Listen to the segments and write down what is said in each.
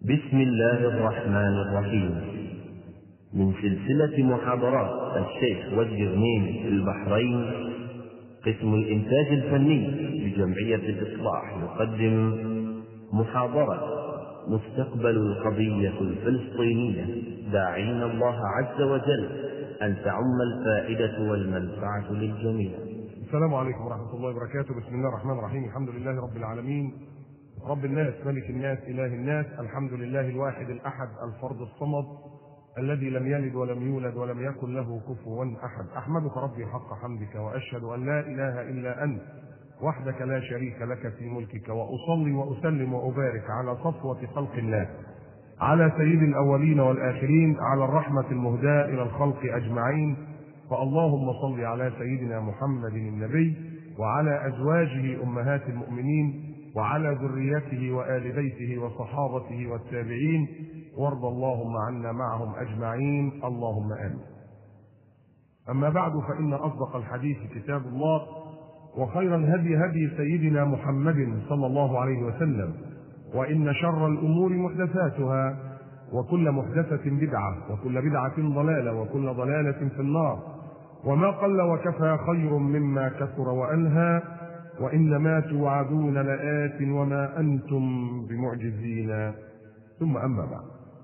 بسم الله الرحمن الرحيم من سلسلة محاضرات الشيخ والجرنين في البحرين قسم الإنتاج الفني لجمعية الإصلاح يقدم محاضرة مستقبل القضية الفلسطينية داعين الله عز وجل أن تعم الفائدة والمنفعة للجميع السلام عليكم ورحمة الله وبركاته بسم الله الرحمن الرحيم الحمد لله رب العالمين رب الناس ملك الناس إله الناس الحمد لله الواحد الأحد الفرد الصمد الذي لم يلد ولم يولد ولم يكن له كفوا أحد أحمدك ربي حق حمدك وأشهد أن لا إله إلا أنت وحدك لا شريك لك في ملكك وأصلي وأسلم وأبارك على صفوة خلق الله على سيد الأولين والآخرين على الرحمة المهداة إلى الخلق أجمعين فاللهم صل على سيدنا محمد النبي وعلى أزواجه أمهات المؤمنين وعلى ذريته وآل بيته وصحابته والتابعين وارض اللهم عنا معهم أجمعين اللهم آمين أما بعد فإن أصدق الحديث كتاب الله وخير الهدي هدي سيدنا محمد صلى الله عليه وسلم وإن شر الأمور محدثاتها وكل محدثة بدعة وكل بدعة ضلالة وكل ضلالة في النار وما قل وكفى خير مما كثر وألهى وإنما توعدون لآت وما أنتم بمعجزين ثم أما بعد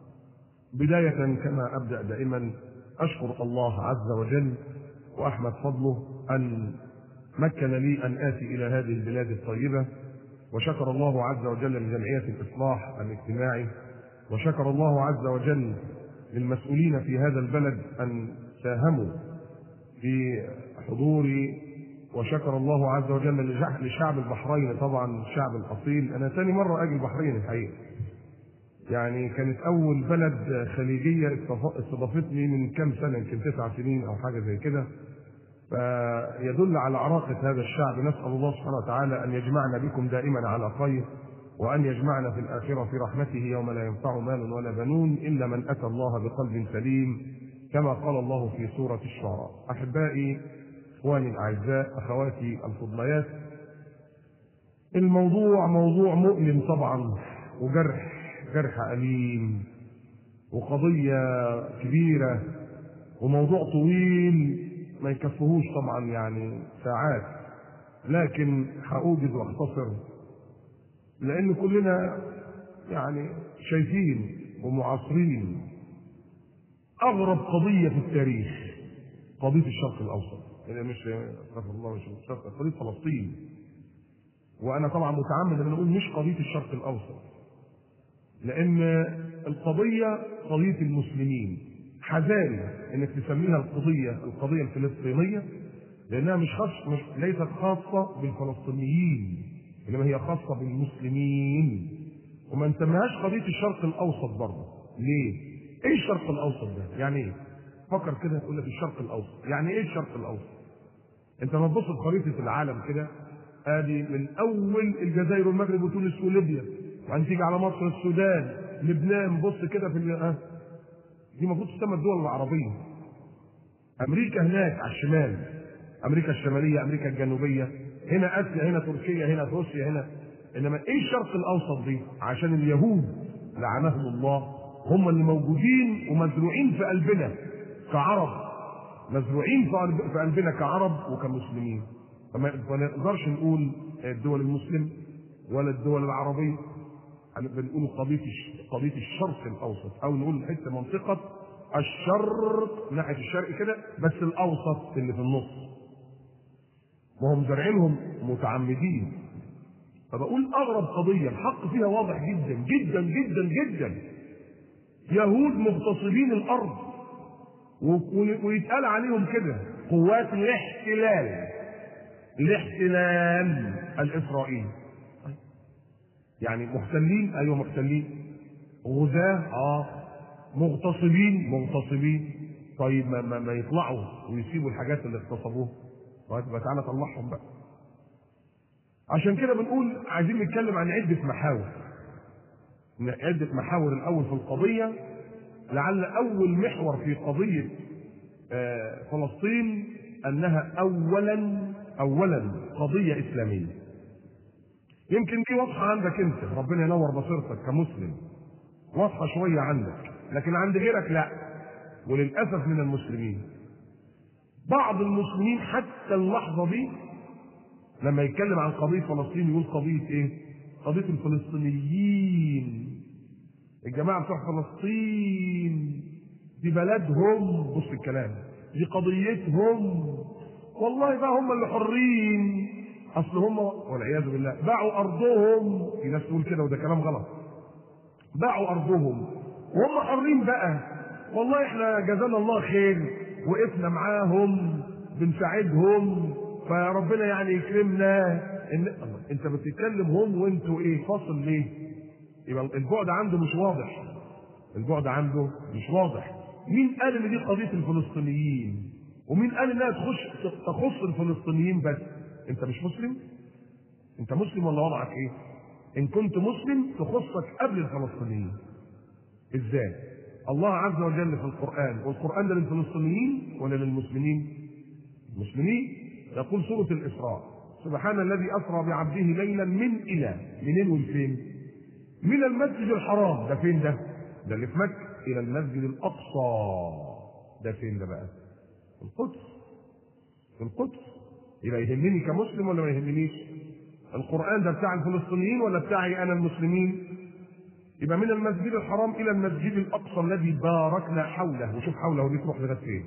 بداية كما أبدأ دائما أشكر الله عز وجل وأحمد فضله أن مكن لي أن آتي إلى هذه البلاد الطيبة وشكر الله عز وجل لجمعية الإصلاح الاجتماعي وشكر الله عز وجل للمسؤولين في هذا البلد أن ساهموا في حضوري وشكر الله عز وجل لشعب البحرين طبعا الشعب الأصيل أنا ثاني مرة أجي البحرين الحقيقة يعني كانت أول بلد خليجية استضافتني من كم سنة يمكن تسع سنين أو حاجة زي كده فيدل على عراقة هذا الشعب نسأل الله سبحانه وتعالى أن يجمعنا بكم دائما على خير وأن يجمعنا في الآخرة في رحمته يوم لا ينفع مال ولا بنون إلا من أتى الله بقلب سليم كما قال الله في سورة الشعراء أحبائي إخواني الأعزاء أخواتي الفضليات الموضوع موضوع مؤلم طبعا وجرح جرح أليم وقضية كبيرة وموضوع طويل ما يكفهوش طبعا يعني ساعات لكن هأوجز واختصر لأن كلنا يعني شايفين ومعاصرين أغرب قضية في التاريخ قضية الشرق الأوسط يعني مش استغفر الله مش الشرق قضية فلسطين وأنا طبعا متعمد أن أقول مش قضية الشرق الأوسط لأن القضية قضية المسلمين حذاري انك تسميها القضيه القضيه الفلسطينيه لانها مش خاص مش ليست خاصه بالفلسطينيين انما هي خاصه بالمسلمين وما نسميهاش قضيه الشرق الاوسط برضه ليه؟ ايه الشرق الاوسط ده؟ يعني ايه؟ فكر كده تقول لك الشرق الاوسط يعني ايه الشرق الاوسط؟ انت لما تبص في خريطه العالم كده ادي من اول الجزائر والمغرب وتونس وليبيا وبعدين تيجي على مصر السودان لبنان بص كده في اه دي المفروض تسمى الدول العربية أمريكا هناك على الشمال أمريكا الشمالية أمريكا الجنوبية هنا آسيا هنا تركيا هنا روسيا هنا إنما إيه الشرق الأوسط دي؟ عشان اليهود لعنهم الله هم اللي موجودين ومزروعين في قلبنا كعرب مزروعين في قلبنا كعرب وكمسلمين فما نقدرش نقول الدول المسلم ولا الدول العربية بنقول قضيه قضيه الشرق الاوسط او نقول حته منطقه الشرق ناحيه الشرق كده بس الاوسط اللي في النص وهم زارعينهم متعمدين فبقول اغرب قضيه الحق فيها واضح جدا جدا جدا جدا يهود مغتصبين الارض ويتقال عليهم كده قوات الاحتلال الاحتلال الاسرائيلي يعني محتلين ايوه محتلين غزاة اه مغتصبين مغتصبين طيب ما, ما, ما يطلعوا ويسيبوا الحاجات اللي اغتصبوها طيب تعالى طلعهم بقى عشان كده بنقول عايزين نتكلم عن عدة محاور عدة محاور الأول في القضية لعل أول محور في قضية آه فلسطين أنها أولا أولا قضية إسلامية يمكن دي واضحة عندك أنت ربنا ينور بصيرتك كمسلم واضحه شويه عندك لكن عند غيرك لا وللاسف من المسلمين بعض المسلمين حتى اللحظه دي لما يتكلم عن قضيه فلسطين يقول قضيه ايه؟ قضيه الفلسطينيين الجماعه بتوع فلسطين دي بلدهم بص الكلام دي قضيتهم والله بقى هم اللي حرين اصل هم والعياذ بالله باعوا ارضهم في ناس تقول كده وده كلام غلط باعوا ارضهم وهم حرين بقى والله احنا جزانا الله خير وقفنا معاهم بنساعدهم فربنا يعني يكرمنا إن... انت بتتكلم هم وانتوا ايه فاصل ليه؟ يبقى البعد عنده مش واضح البعد عنده مش واضح مين قال ان دي قضيه الفلسطينيين ومين قال انها تخش تخص الفلسطينيين بس انت مش مسلم انت مسلم ولا وضعك ايه ان كنت مسلم تخصك قبل الفلسطينيين ازاي الله عز وجل في القران والقران ده للفلسطينيين ولا للمسلمين المسلمين يقول سوره الاسراء سبحان الذي اسرى بعبده ليلا من الى منين والفين من المسجد الحرام ده فين ده ده اللي في مكه الى المسجد الاقصى ده فين ده بقى في القدس في القدس يبقى يهمني كمسلم ولا ما يهمنيش القران ده بتاع الفلسطينيين ولا بتاعي انا المسلمين يبقى من المسجد الحرام الى المسجد الاقصى الذي باركنا حوله وشوف حوله دي تروح لغايه فين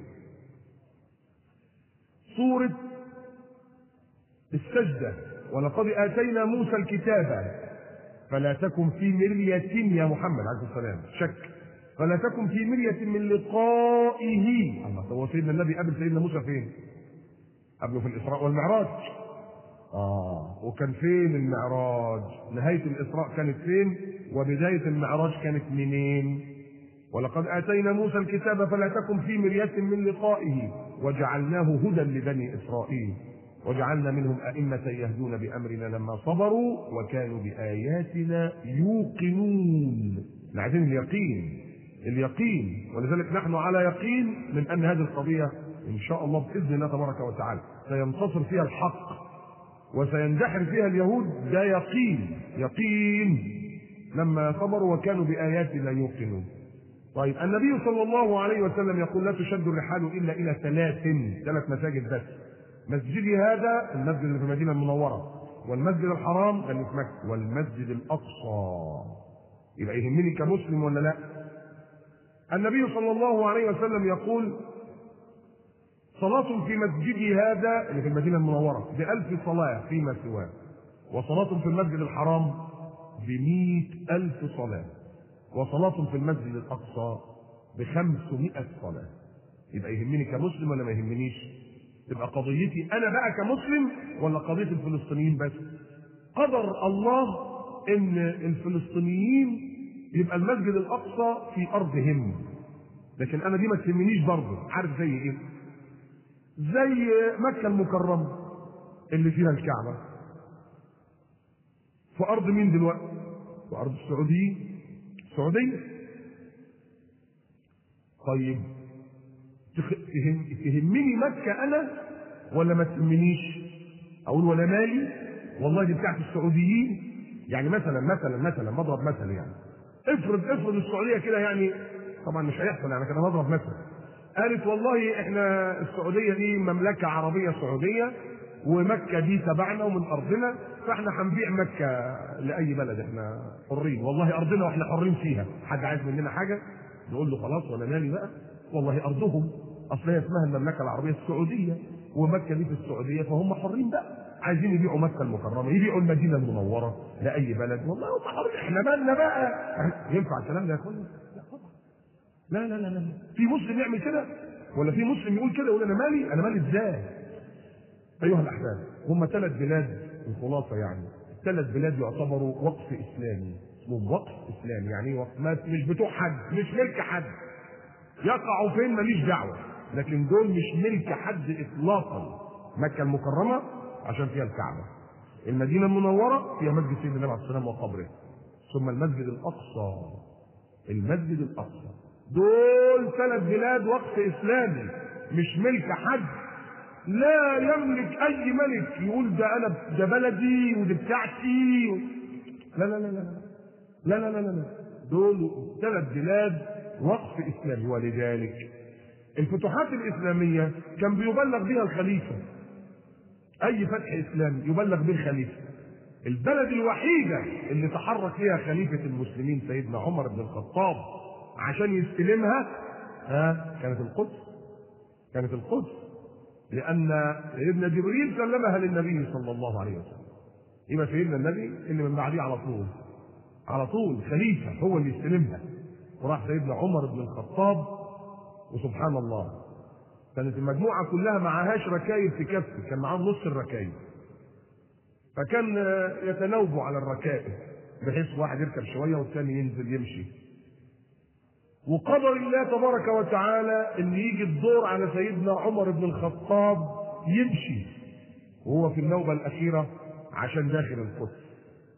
سوره السجده ولقد اتينا موسى الكتاب فلا تكن في مرية يا محمد عليه السلام شك فلا تكن في مرية من لقائه الله هو سيدنا النبي قابل سيدنا موسى فين؟ قبله في الإسراء والمعراج آه وكان فين المعراج؟ نهاية الإسراء كانت فين؟ وبداية المعراج كانت منين؟ ولقد آتينا موسى الكتاب فلا تكن في مرية من لقائه وجعلناه هدى لبني إسرائيل وجعلنا منهم أئمة يهدون بأمرنا لما صبروا وكانوا بآياتنا يوقنون عايزين اليقين اليقين ولذلك نحن على يقين من أن هذه القضية إن شاء الله بإذن الله تبارك وتعالى سينتصر فيها الحق وسيندحر فيها اليهود ده يقين يقين لما صبروا وكانوا بآياتنا يوقنون طيب النبي صلى الله عليه وسلم يقول لا تشد الرحال إلا إلى ثلاث ثلاث مساجد بس مسجدي هذا المسجد اللي في المدينه المنوره والمسجد الحرام اللي في مكه والمسجد الاقصى يبقى يهمني كمسلم ولا لا النبي صلى الله عليه وسلم يقول صلاة في مسجدي هذا اللي في المدينة المنورة بألف صلاة فيما سواه وصلاة في المسجد الحرام بمئة ألف صلاة وصلاة في المسجد الأقصى بخمسمائة صلاة يبقى يهمني كمسلم ولا ما يهمنيش تبقى قضيتي انا بقى كمسلم ولا قضيه الفلسطينيين بس قدر الله ان الفلسطينيين يبقى المسجد الاقصى في ارضهم لكن انا دي ما تهمنيش برضه عارف زي ايه زي مكه المكرمه اللي فيها الكعبه في ارض مين دلوقتي في ارض السعوديين السعوديه طيب تهم تهمني مكة أنا ولا ما تهمنيش؟ أقول ولا مالي والله دي بتاعت السعوديين يعني مثلا مثلا مثلا بضرب مثل يعني افرض افرض السعودية كده يعني طبعا مش هيحصل يعني كده بضرب مثل قالت والله احنا السعودية دي مملكة عربية سعودية ومكة دي تبعنا ومن أرضنا فاحنا هنبيع مكة لأي بلد احنا حرين والله أرضنا واحنا حرين فيها حد عايز مننا حاجة نقول له خلاص ولا مالي بقى والله أرضهم اصل هي اسمها المملكه العربيه السعوديه ومكه دي في السعوديه فهم حرين بقى عايزين يبيعوا مكه المكرمه يبيعوا المدينه المنوره لاي بلد والله هم حرين احنا مالنا بقى ينفع الكلام ده يا اخوانا؟ لا طبعا لا لا لا لا في مسلم يعمل كده ولا في مسلم يقول كده يقول انا مالي انا مالي ازاي؟ ايها الاحباب هم ثلاث بلاد الخلاصه يعني ثلاث بلاد يعتبروا وقف اسلامي اسمهم وقف اسلامي يعني وقف مش بتوع حد مش ملك حد يقعوا فين ماليش دعوه لكن دول مش ملك حد اطلاقا مكه المكرمه عشان فيها الكعبه المدينه المنوره فيها مسجد سيدنا النبي عليه السلام وقبره ثم المسجد الاقصى المسجد الاقصى دول ثلاث بلاد وقف اسلامي مش ملك حد لا يملك اي ملك يقول ده انا ده بلدي ودي بتاعتي لا لا لا لا لا لا لا لا لا دول ثلاث بلاد وقف اسلامي ولذلك الفتوحات الاسلاميه كان بيبلغ بها الخليفه اي فتح اسلامي يبلغ به الخليفه البلد الوحيده اللي تحرك فيها خليفه المسلمين سيدنا عمر بن الخطاب عشان يستلمها ها كانت القدس كانت القدس لان سيدنا جبريل سلمها للنبي صلى الله عليه وسلم يبقى سيدنا النبي اللي من بعديه على طول على طول خليفه هو اللي يستلمها وراح سيدنا عمر بن الخطاب وسبحان الله كانت المجموعه كلها معهاش ركايب في كفه كان معاهم نص الركايب فكان يتناوبوا على الركائب بحيث واحد يركب شويه والثاني ينزل يمشي وقدر الله تبارك وتعالى ان يجي الدور على سيدنا عمر بن الخطاب يمشي وهو في النوبه الاخيره عشان داخل القدس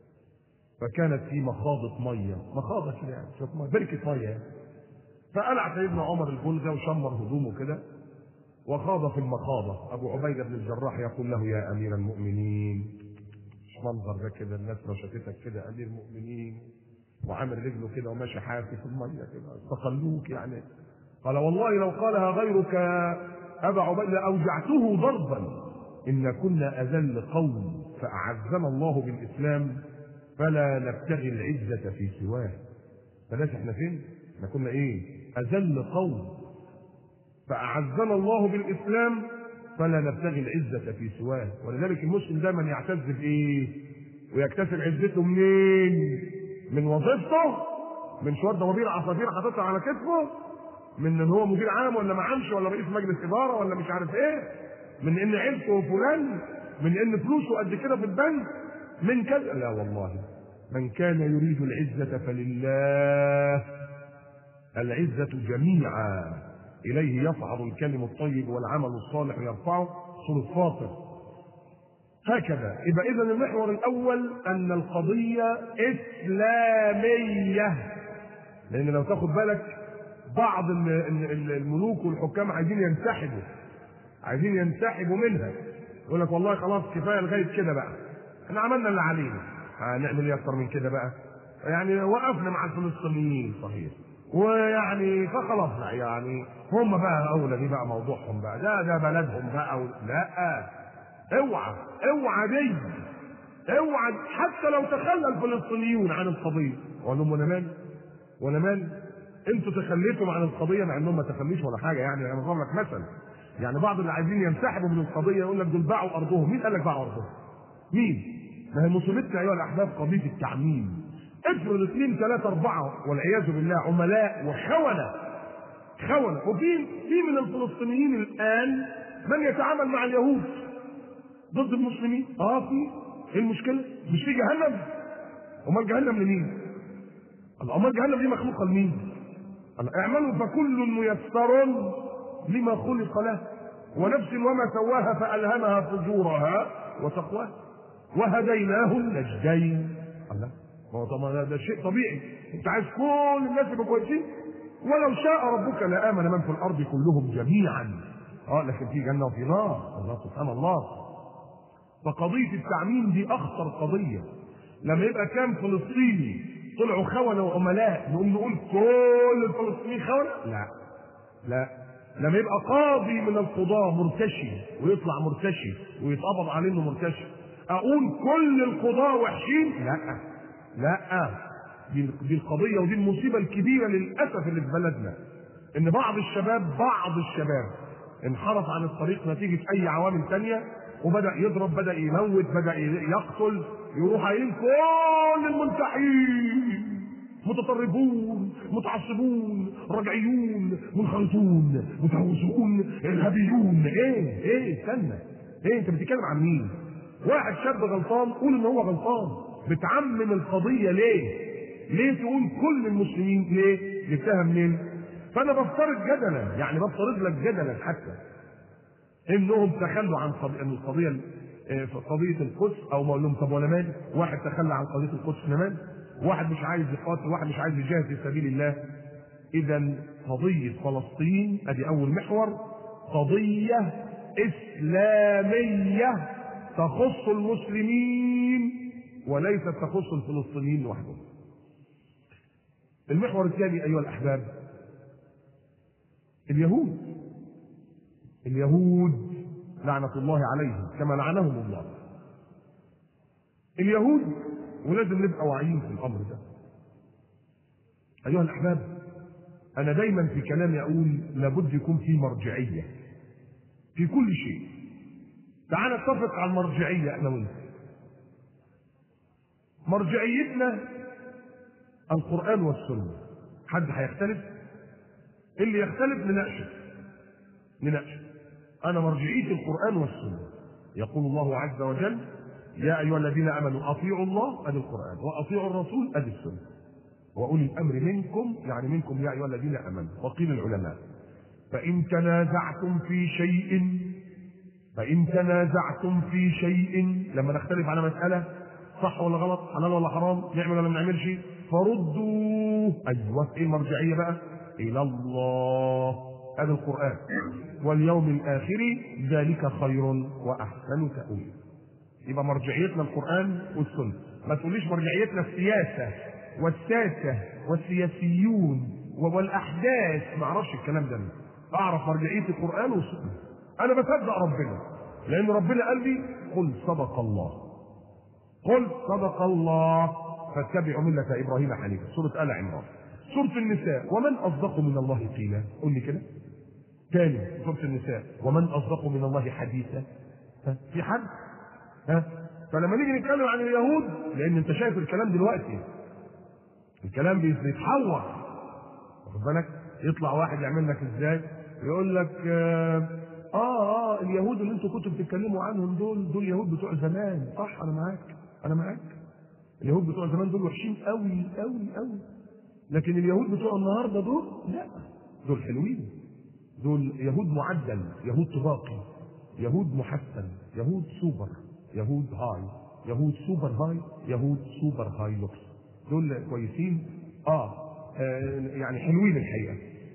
فكانت في مخاضة مية مخاضة كده يعني شوف مية بركة مية يعني فقلع سيدنا عمر البلغة وشمر هدومه كده وخاض في المخاضة أبو عبيدة بن الجراح يقول له يا أمير المؤمنين مش منظر ده كده الناس لو شافتك كده أمير المؤمنين وعامل رجله كده وماشي حافي في المية كده استقلوك يعني قال والله لو قالها غيرك أبا عبيدة لأوجعته ضربا إن كنا أذل قوم فأعزنا الله بالإسلام فلا نبتغي العزة في سواه فلاش احنا فين؟ احنا كنا ايه؟ أذل قوم فأعزنا الله بالإسلام فلا نبتغي العزة في سواه ولذلك المسلم دايما يعتز بإيه؟ ويكتسب عزته منين؟ من وظيفته من شوية ضبابير عصافير حاططها على كتفه من ان هو مدير عام ولا ما عامش ولا رئيس مجلس اداره ولا مش عارف ايه من ان عيلته فلان من ان فلوسه قد كده في البنك من كذا لا والله من كان يريد العزة فلله العزة جميعا إليه يصعد الكلم الطيب والعمل الصالح يرفعه سورة فاطر هكذا يبقى إذا المحور الأول أن القضية إسلامية لأن لو تاخد بالك بعض الملوك والحكام عايزين ينسحبوا عايزين ينسحبوا منها يقول لك والله خلاص كفايه لغايه كده بقى احنا عملنا اللي علينا هنعمل ايه اكتر من كده بقى يعني وقفنا مع الفلسطينيين صحيح ويعني فخلاص لا يعني هم بقى اولى دي بقى موضوعهم بقى ده ده بلدهم بقى و... لا اوعى اوعى دي اوعى حتى لو تخلى الفلسطينيون عن القضيه اقول لهم وانا مال وانا مال انتوا تخليتم عن القضيه مع انهم ما تخليش ولا حاجه يعني انا بضرب لك مثل يعني بعض اللي عايزين ينسحبوا من القضيه يقول لك دول باعوا ارضهم مين قال لك باعوا ارضهم مين ما هي مصيبتنا ايها الاحباب قضيه التعميم افرض اثنين ثلاثه اربعه والعياذ بالله عملاء وخونه خونه وفي في من الفلسطينيين الان من يتعامل مع اليهود ضد المسلمين اه في ايه المشكله مش في جهنم امال جهنم لمين امال جهنم دي مخلوقه لمين اعملوا فكل ميسر لما خلق له ونفس وما سواها فألهمها فجورها وتقواها وهديناه النجدين الله ما هو طبعا ده شيء طبيعي انت عايز كل الناس يبقوا كويسين ولو شاء ربك لآمن من في الأرض كلهم جميعا اه لكن في جنة وفي نار الله سبحان الله فقضية التعميم دي أخطر قضية لما يبقى كام فلسطيني طلعوا خونة وعملاء نقوم نقول كل الفلسطينيين خونة؟ لا لا لما يبقى قاضي من القضاة مرتشي ويطلع مرتشي ويتقبض عليه انه مرتشي اقول كل القضاة وحشين لا لا دي دي القضية ودي المصيبة الكبيرة للأسف اللي في بلدنا إن بعض الشباب بعض الشباب انحرف عن الطريق نتيجة أي عوامل تانية وبدأ يضرب بدأ يموت بدأ يقتل يروح قايلين كل المنتحين متطرفون متعصبون رجعيون منخرطون متهوسون ارهابيون ايه ايه استنى ايه انت بتتكلم عن مين واحد شاب غلطان قول ان هو غلطان بتعمم القضيه ليه ليه تقول كل المسلمين ليه جبتها منين فانا بفترض جدلا يعني بفترض لك جدلا حتى انهم تخلوا عن قضية القضيه في قضيه القدس او ما اقول لهم طب وانا مالي واحد تخلى عن قضيه القدس انا مالي واحد مش عايز يقاتل واحد مش عايز يجاهد في سبيل الله اذا قضيه فلسطين ادي اول محور قضيه اسلاميه تخص المسلمين وليست تخص الفلسطينيين لوحدهم المحور الثاني أيها الأحباب اليهود اليهود لعنة الله عليهم كما لعنهم الله اليهود ولازم نبقى واعيين في الأمر ده أيها الأحباب أنا دايما في كلامي أقول لابد يكون في مرجعية في كل شيء تعال نتفق على المرجعية أنا وأنت مرجعيتنا القرآن والسنة حد هيختلف اللي يختلف نناقشه نناقشه أنا مرجعيتي القرآن والسنة يقول الله عز وجل يا أيها الذين آمنوا أطيعوا الله أدي القرآن وأطيعوا الرسول أدي السنة وأولي الأمر منكم يعني منكم يا أيها الذين آمنوا وقيل العلماء فإن تنازعتم في شيء فإن تنازعتم في شيء لما نختلف على مسألة صح ولا غلط حلال ولا حرام نعمل ولا ما نعملش فردوا أيوه إيه المرجعية بقى إلى الله هذا القرآن واليوم الآخر ذلك خير وأحسن تأويل يبقى مرجعيتنا القرآن والسنة ما تقوليش مرجعيتنا السياسة والساسة والسياسيون والأحداث ما أعرفش الكلام ده أعرف مرجعية القرآن والسنة أنا بصدق ربنا لأن ربنا قال لي قل صدق الله قل صدق الله فاتبعوا ملة إبراهيم حنيفا سورة آل عمران سورة النساء ومن أصدق من الله قيلا قول لي كده تاني سورة النساء ومن أصدق من الله حديثا ها في حد ها فلما نيجي نتكلم عن اليهود لأن أنت شايف الكلام دلوقتي الكلام بيتحور واخد بالك يطلع واحد يعمل لك ازاي يقول لك آه اه اليهود اللي انتوا كنتوا بتتكلموا عنهم دول دول يهود بتوع زمان صح انا معاك انا معاك اليهود بتوع زمان دول وحشين قوي قوي قوي لكن اليهود بتوع النهارده دول لا دول حلوين دول يهود معدل يهود طباقي يهود محسن يهود سوبر يهود هاي يهود سوبر هاي يهود سوبر هاي لوكس دول كويسين اه, آه يعني حلوين الحقيقه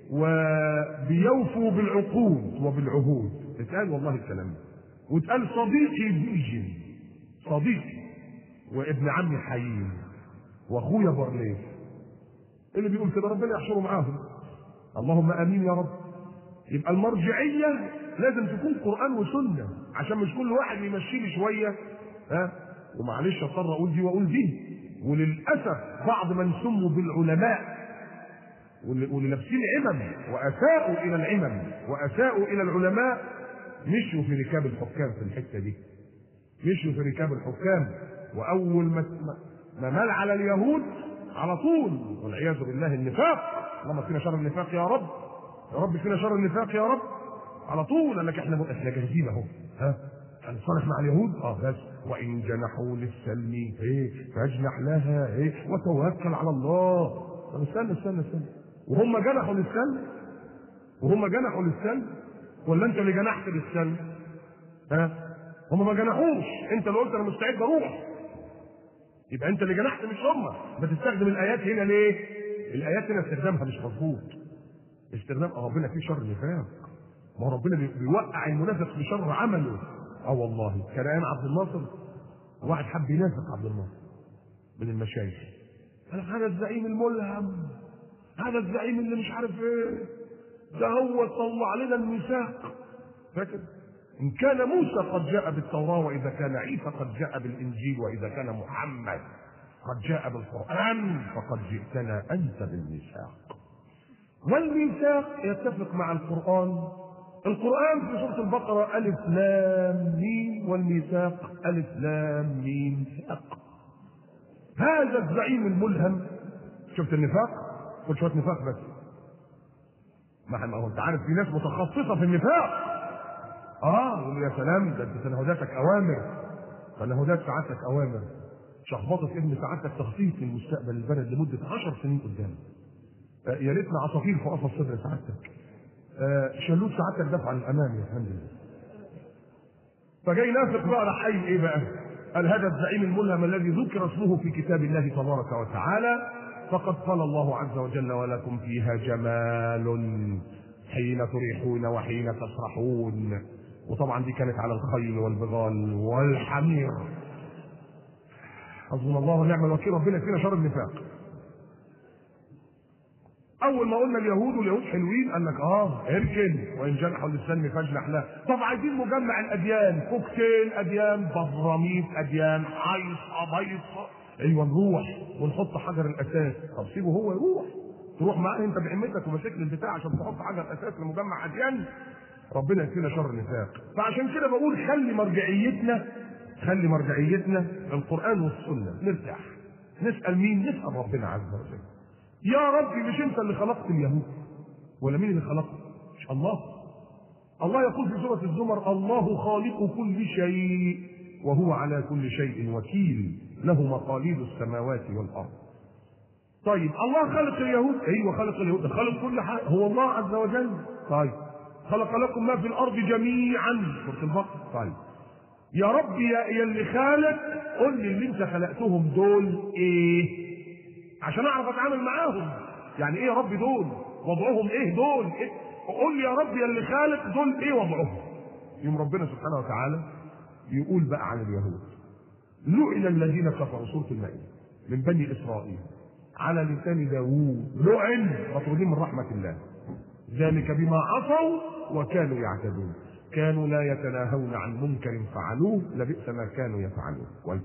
وبيوفوا بالعقود وبالعهود اتقال والله الكلام ده واتقال صديقي بيجن صديقي وابن عمي حيين واخويا برليف اللي بيقول كده ربنا يحشره معاهم اللهم امين يا رب يبقى المرجعيه لازم تكون قران وسنه عشان مش كل واحد يمشي لي شويه ها ومعلش اضطر اقول دي واقول دي وللاسف بعض من سموا بالعلماء واللي لابسين عمم واساءوا الى العمم واساءوا الى العلماء مشوا في ركاب الحكام في الحته دي مشوا في ركاب الحكام واول ما ما مال على اليهود على طول والعياذ بالله النفاق اللهم فينا شر النفاق يا رب يا رب فينا شر النفاق يا رب على طول قال لك احنا احنا جاهزين اهو ها هنصالح مع اليهود اه بس وان جنحوا للسلم ايه فاجنح لها ايه وتوكل على الله طب استنى استنى استنى وهم جنحوا للسلم وهم جنحوا للسلم ولا انت اللي جنحت للسلم ها هم ما جنحوش انت اللي قلت انا مستعد اروح يبقى انت اللي جنحت مش هم بتستخدم الايات هنا ليه الايات هنا استخدامها مش مظبوط استخدام ربنا فيه شر نفاق ما هو ربنا بيوقع المنافق بشر عمله اه والله كان ايام عبد الناصر واحد حب ينافق عبد الناصر من المشايخ قال هذا الزعيم الملهم هذا الزعيم اللي مش عارف ايه ده هو طلع لنا الميثاق فاكر ان كان موسى قد جاء بالتوراه واذا كان عيسى قد جاء بالانجيل واذا كان محمد قد جاء بالقران فقد جئتنا انت بالميثاق والميثاق يتفق مع القران القرآن في سورة البقرة ألف لام ميم والميثاق ألف لام ميم ثاق هذا الزعيم الملهم شفت النفاق؟ قلت شوية نفاق بس ما هو انت عارف في ناس متخصصة في النفاق اه يقول يا سلام ده انت تنهداتك اوامر تنهدات سعادتك اوامر شخبطة ابن سعادتك تخطيط للمستقبل البلد لمدة عشر سنين قدام آه يا ريتنا عصافير في قفص صدر سعادتك آه شلوت سعادتك دفع عن الامام يا فندم فجاي نافق بقى راح قايل ايه بقى؟ قال هذا الزعيم الملهم الذي ذكر اسمه في كتاب الله تبارك وتعالى فقد قال الله عز وجل ولكم فيها جمال حين تريحون وحين تسرحون وطبعا دي كانت على الخيل والبغال والحمير حسبنا الله ونعم الوكيل ربنا فينا شر النفاق اول ما قلنا اليهود واليهود حلوين قال لك اه اركن وان جنحوا للسلم فاجنح له طب عايزين مجمع الاديان كوكتيل اديان بضراميط اديان حيصه بيصه ايوه نروح ونحط حجر الاساس طب سيبه هو يروح تروح معاه انت بحمتك ومشاكل البتاع عشان تحط حجر اساس لمجمع اديان ربنا يكفينا شر النفاق فعشان كده بقول خلي مرجعيتنا خلي مرجعيتنا القران والسنه نرتاح نسال مين نسال ربنا عز وجل يا ربي مش انت اللي خلقت اليهود ولا مين اللي خلقه مش الله الله يقول في سوره الزمر الله خالق كل شيء وهو على كل شيء وكيل له مقاليد السماوات والارض طيب الله خلق اليهود ايوه خلق اليهود خلق كل حاجه هو الله عز وجل طيب خلق لكم ما في الارض جميعا سوره البقره طيب يا رب يا, يا اللي خالق قول لي اللي انت خلقتهم دول ايه عشان اعرف اتعامل معاهم يعني ايه يا رب دول وضعهم ايه دول إيه؟ قول لي يا رب يا اللي خالق دول ايه وضعهم يوم ربنا سبحانه وتعالى يقول بقى عن اليهود لعن الذين كفروا سوره المائده من بني اسرائيل على لسان داوود لعن مطرودين من رحمه الله ذلك بما عصوا وكانوا يعتدون كانوا لا يتناهون عن منكر فعلوه لبئس ما كانوا يفعلون كويس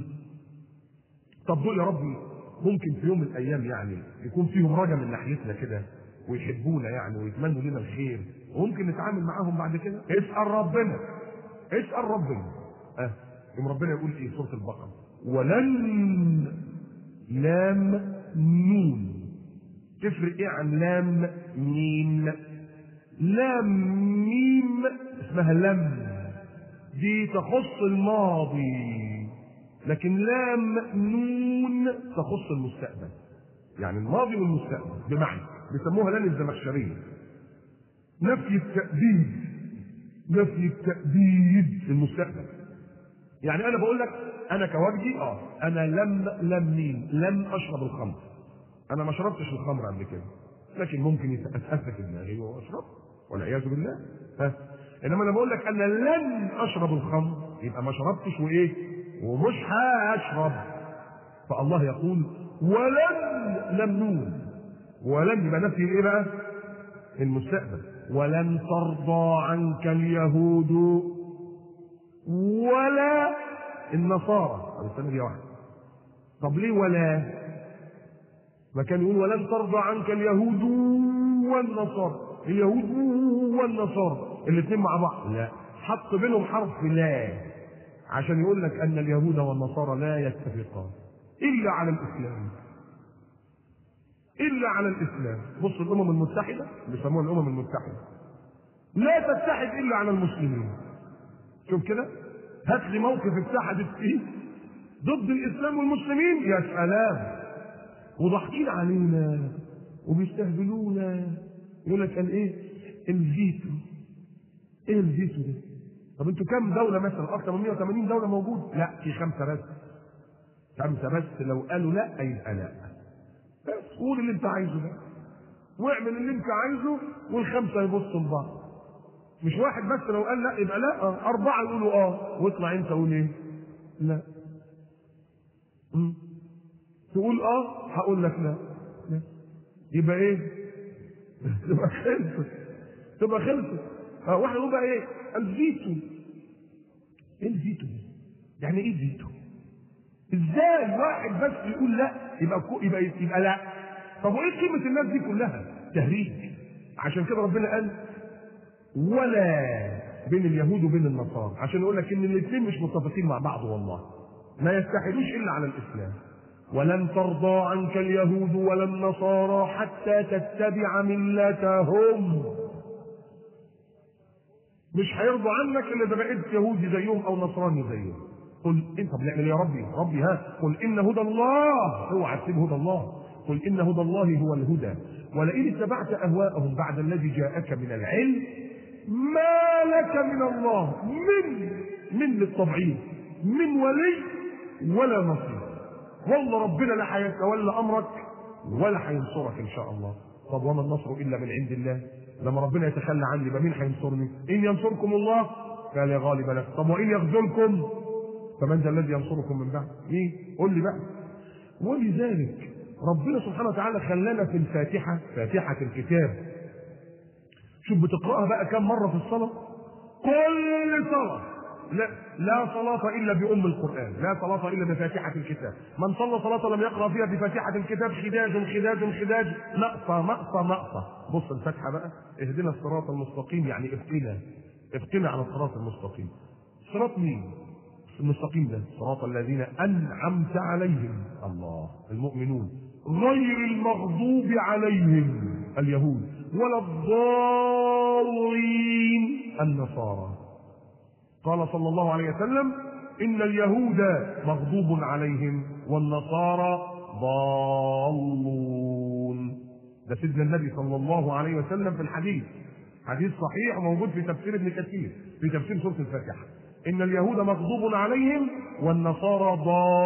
طب دول يا ربي ممكن في يوم من الايام يعني يكون فيهم رجا من ناحيتنا كده ويحبونا يعني ويتمنوا لنا الخير وممكن نتعامل معاهم بعد كده اسال ربنا اسال ربنا اه يوم ربنا يقول ايه سوره البقره ولن لام نون تفرق ايه عن لام ميم لام ميم اسمها لم دي تخص الماضي لكن لام نون تخص المستقبل يعني الماضي والمستقبل بمعنى بيسموها لام الزمخشريه نفي التأبيد نفي التأبيد في المستقبل يعني انا بقول لك انا كوجدي اه انا لم لم مين لم اشرب الخمر انا ما شربتش الخمر قبل كده لكن ممكن يتأسف في دماغي واشرب والعياذ بالله ها انما انا بقول لك انا لن اشرب الخمر يبقى ما شربتش وايه ومش هشرب فالله يقول ولن لم نون ولن يبقى نفي ايه بقى المستقبل ولن ترضى عنك اليهود ولا النصارى او السنه دي واحده طب ليه ولا ما كان يقول ولن ترضى عنك اليهود والنصارى اليهود والنصارى الاثنين مع بعض لا حط بينهم حرف لا عشان يقول لك ان اليهود والنصارى لا يتفقان الا على الاسلام الا على الاسلام بص الامم المتحده بيسموها الامم المتحده لا تتحد الا على المسلمين شوف كده هات لي موقف اتحدت فيه ضد الاسلام والمسلمين يا سلام وضاحكين علينا وبيستهبلونا يقول لك قال ايه الفيتو ايه الفيتو ده طب انتوا كام دولة مثلا أكثر من 180 دولة موجود؟ لا في خمسة بس. خمسة بس لو قالوا لا يبقى لا. بس قول اللي أنت عايزه ده. واعمل اللي أنت عايزه والخمسة يبصوا لبعض. مش واحد بس لو قال لا يبقى لا، أربعة يقولوا أه، واطلع أنت قول إيه؟ لا. م. تقول أه هقول لك لا. لا. يبقى إيه؟ تبقى خلصت. تبقى خلصت. اه واحد يقول بقى ايه؟ الفيتو ايه الفيتو ده؟ يعني ايه الفيتو؟ ازاي واحد بس يقول لا يبقى كو يبقى يبقى لا طب وايه قيمه الناس دي كلها؟ تهريج عشان كده ربنا قال ولا بين اليهود وبين النصارى عشان يقول لك ان الاثنين مش متفقين مع بعض والله ما يستحيلوش الا على الاسلام ولن ترضى عنك اليهود ولا النصارى حتى تتبع ملتهم مش هيرضوا عنك الا اذا بقيت يهودي زيهم او نصراني زيهم قل انت بنعمل يا ربي ربي ها قل ان هدى الله اوعى تسيب هدى الله قل ان هدى الله هو الهدى ولئن اتبعت اهواءهم بعد الذي جاءك من العلم ما لك من الله من من للطبعين من ولي ولا نصير والله ربنا لا هيتولى امرك ولا هينصرك ان شاء الله طب وما النصر الا من عند الله لما ربنا يتخلى عني يبقى مين هينصرني؟ ان ينصركم الله فلا غالب لكم، طب وان يخذلكم فمن ذا الذي ينصركم من بعد؟ مين؟ قول لي بقى. ولذلك ربنا سبحانه وتعالى خلانا في الفاتحه فاتحه الكتاب شوف بتقراها بقى كم مره في الصلاه كل صلاه لا لا صلاة إلا بأم القرآن، لا صلاة إلا بفاتحة الكتاب، من صلى صلاة لم يقرأ فيها بفاتحة الكتاب خداج خداج خداج مقطع مقطع مقطع، بص الفاتحة بقى اهدنا الصراط المستقيم يعني ابقنا ابقنا على الصراط المستقيم. صراط مين؟ المستقيم ده صراط الذين أنعمت عليهم الله المؤمنون غير المغضوب عليهم اليهود ولا الضالين النصارى قال صلى الله عليه وسلم إن اليهود مغضوب عليهم والنصارى ضالون ده سيدنا النبي صلى الله عليه وسلم في الحديث حديث صحيح موجود في تفسير ابن كثير في تفسير سورة الفاتحة إن اليهود مغضوب عليهم والنصارى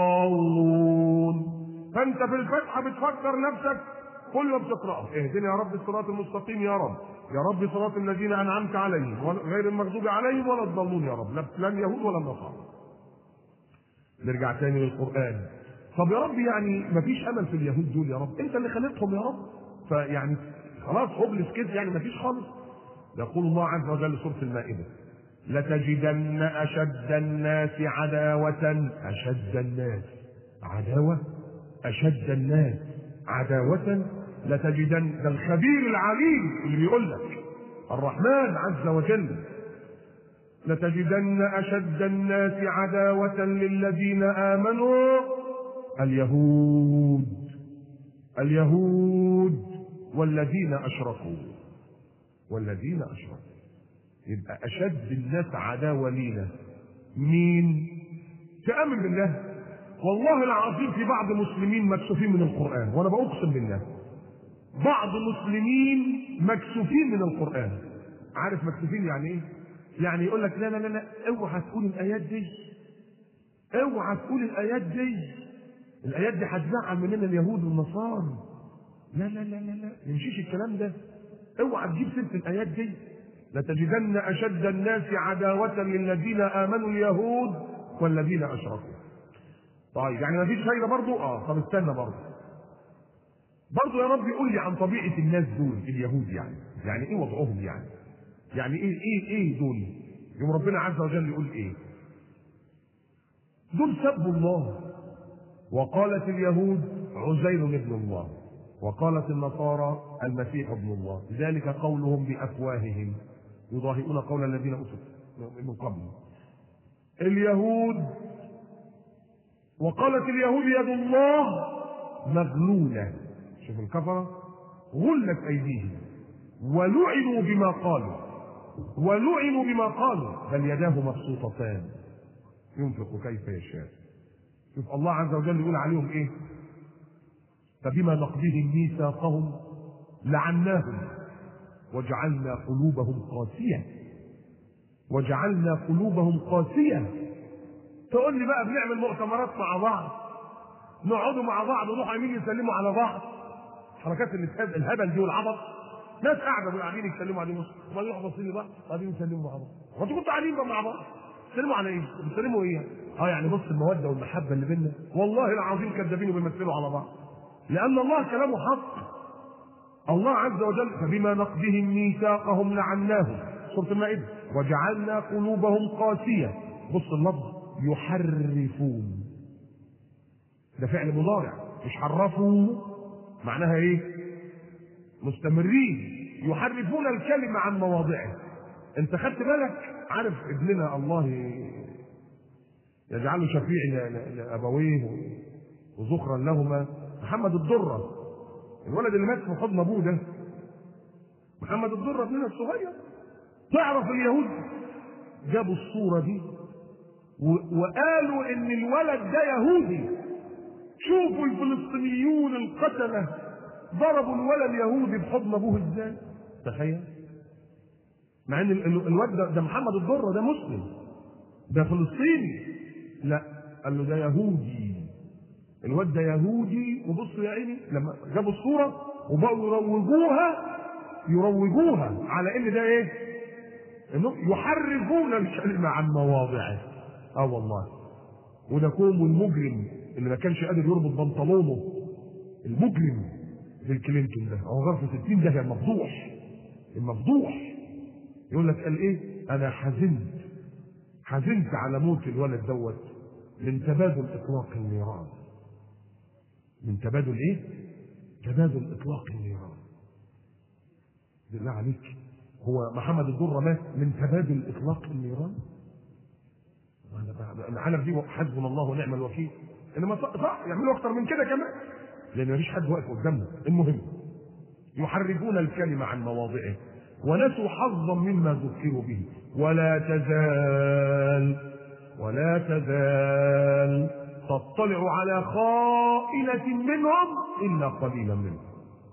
ضالون فأنت في الفاتحة بتفكر نفسك كل ما بتقرأه اهدنا يا رب الصراط المستقيم يا رب يا رب صراط الذين أنعمت عليهم غير المغضوب عليهم ولا الضالون يا رب لا اليهود ولا النصارى نرجع تاني للقرآن طب يا رب يعني مفيش أمل في اليهود دول يا رب أنت اللي خلقتهم يا رب فيعني خلاص هوبلس كده يعني مفيش خالص يقول الله عز وجل سورة المائدة لتجدن أشد الناس عداوة أشد الناس عداوة أشد الناس عداوة لتجدن ده الخبير العليم اللي بيقول لك الرحمن عز وجل لتجدن أشد الناس عداوة للذين آمنوا اليهود اليهود والذين أشركوا والذين أشركوا يبقى أشد الناس عداوة لينا مين؟ تأمن بالله والله العظيم في بعض المسلمين مكسوفين من القرآن وأنا بأقسم بالله بعض المسلمين مكسوفين من القرآن عارف مكسوفين يعني إيه؟ يعني يقول لك لا لا لا لا اوعى تقول الآيات دي اوعى تقول الآيات دي الآيات دي هتزعل مننا اليهود والنصارى لا لا لا لا لا ما يمشيش الكلام ده اوعى تجيب سيره الايات دي لتجدن اشد الناس عداوه للذين امنوا اليهود والذين اشركوا طيب يعني ما فيش فايده برضه اه طب استنى برضه برضه يا رب قول لي عن طبيعه الناس دول اليهود يعني يعني ايه وضعهم يعني يعني ايه ايه ايه دول يوم ربنا عز وجل يقول ايه دول سبوا الله وقالت اليهود عزير ابن الله وقالت النصارى المسيح ابن الله ذلك قولهم بافواههم يضاهئون قول الذين اوتوا من قبل اليهود وقالت اليهود يد الله مغلوله شوف الكفره غلت ايديهم ولعنوا بما قالوا ولعنوا بما قالوا بل يداه مبسوطتان ينفق كيف يشاء شوف الله عز وجل يقول عليهم ايه فبما نقضهم ميثاقهم لعناهم وجعلنا قلوبهم قاسية وجعلنا قلوبهم قاسية تقول لي بقى بنعمل مؤتمرات مع بعض نقعدوا مع بعض ونروح عايزين يسلموا على بعض حركات الهبل دي والعبط ناس قاعده قاعدين يتكلموا عليه مصر وبعدين يروحوا باصين لبعض وبعدين يسلموا مع بعض وانتوا كنتوا قاعدين بقى مع بعض بتسلموا على ايه؟ بتسلموا ايه؟ اه يعني بص الموده والمحبه اللي بيننا والله العظيم كذابين وبيمثلوا على بعض لأن الله كلامه حق الله عز وجل فبما نقضهم ميثاقهم لعناهم سورة المائدة وجعلنا قلوبهم قاسية بص اللفظ يحرفون ده فعل مضارع مش حرفوا معناها ايه مستمرين يحرفون الكلمة عن مواضعه انت خدت بالك عارف ابننا الله يجعله شفيع لابويه وذخرا لهما محمد الدرة الولد اللي مات في حضن ابوه ده محمد الدرة ابننا الصغير تعرف اليهود جابوا الصورة دي وقالوا ان الولد ده يهودي شوفوا الفلسطينيون القتلة ضربوا الولد اليهودي بحضن ابوه ازاي تخيل مع ان الواد ده, ده محمد الدرة ده مسلم ده فلسطيني لا قال له ده يهودي الواد ده يهودي وبص يا عيني لما جابوا الصوره وبقوا يروجوها يروجوها على ان ده ايه؟ انهم يحرفون الكلمه عن مواضعه اه والله وده كوم المجرم اللي ما كانش قادر يربط بنطلونه المجرم زي كلينتون ده هو غرفه 60 ده المفضوح المفضوح يقول لك قال ايه انا حزنت حزنت على موت الولد دوت من تبادل اطلاق النيران من تبادل ايه تبادل اطلاق النيران بالله عليك هو محمد الدرة مات من تبادل اطلاق النيران العالم دي حسبنا الله ونعم الوكيل انما صح, صح يعملوا اكتر من كده كمان لان مفيش حد واقف قدامهم المهم يحرفون الكلمه عن مواضعه ونسوا حظا مما ذكروا به ولا تزال ولا تزال تطلع على خائنة منهم إلا قليلا منهم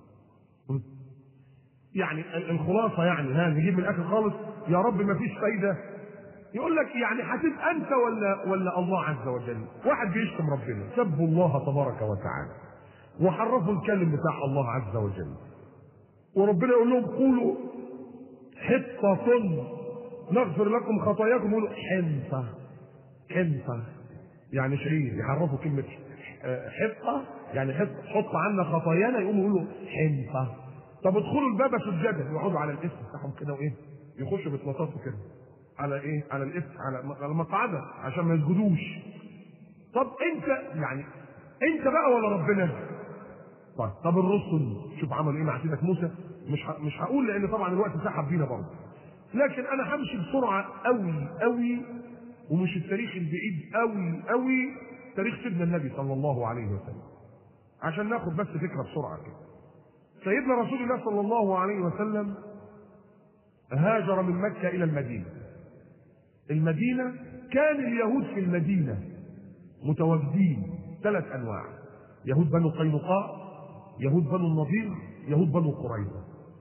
يعني الخلاصة يعني ها نجيب من الآخر خالص يا رب ما فيش فايدة يقول لك يعني هتبقى أنت ولا ولا الله عز وجل واحد بيشتم ربنا سبوا الله تبارك وتعالى وحرفوا الكلم بتاع الله عز وجل وربنا يقول لهم قولوا حطة نغفر لكم خطاياكم يقولوا حنطة حنطة يعني شعير يحرفوا كلمة حطة يعني حط حط عنا خطايانا يقوموا يقولوا حنطة طب ادخلوا الباب سجدا يقعدوا على الاسم بتاعهم كده وايه يخشوا بيتنططوا كده على ايه على الاسم على على المقعدة عشان ما يسجدوش طب انت يعني انت بقى ولا ربنا طيب طب الرسل شوف عملوا ايه مع سيدك موسى مش ه... مش هقول لان طبعا الوقت سحب بينا برضه لكن انا همشي بسرعه قوي قوي ومش التاريخ البعيد قوي قوي تاريخ سيدنا النبي صلى الله عليه وسلم عشان ناخد بس فكره بسرعه كده سيدنا رسول الله صلى الله عليه وسلم هاجر من مكه الى المدينه المدينه كان اليهود في المدينه متواجدين ثلاث انواع يهود بنو قينقاع يهود بنو النضير يهود بنو قريظه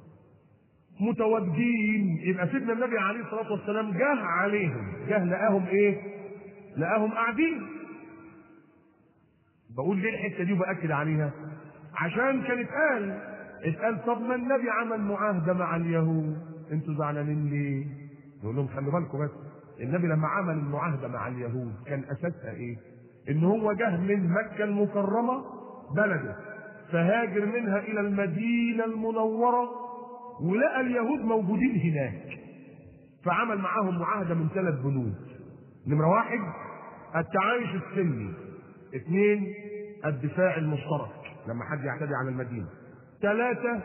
متواجدين يبقى سيدنا النبي عليه الصلاه والسلام جه عليهم جه لقاهم ايه لقاهم قاعدين بقول ليه الحته دي وباكد عليها عشان كان اتقال اتقال طب ما النبي عمل معاهده مع اليهود انتوا زعلانين ليه نقول لهم خلي بالكم بس النبي لما عمل المعاهده مع اليهود كان اساسها ايه ان هو جه من مكه المكرمه بلده فهاجر منها الى المدينه المنوره ولقى اليهود موجودين هناك فعمل معاهم معاهده من ثلاث بنود نمره واحد التعايش السلمي اثنين الدفاع المشترك لما حد يعتدي على المدينه ثلاثه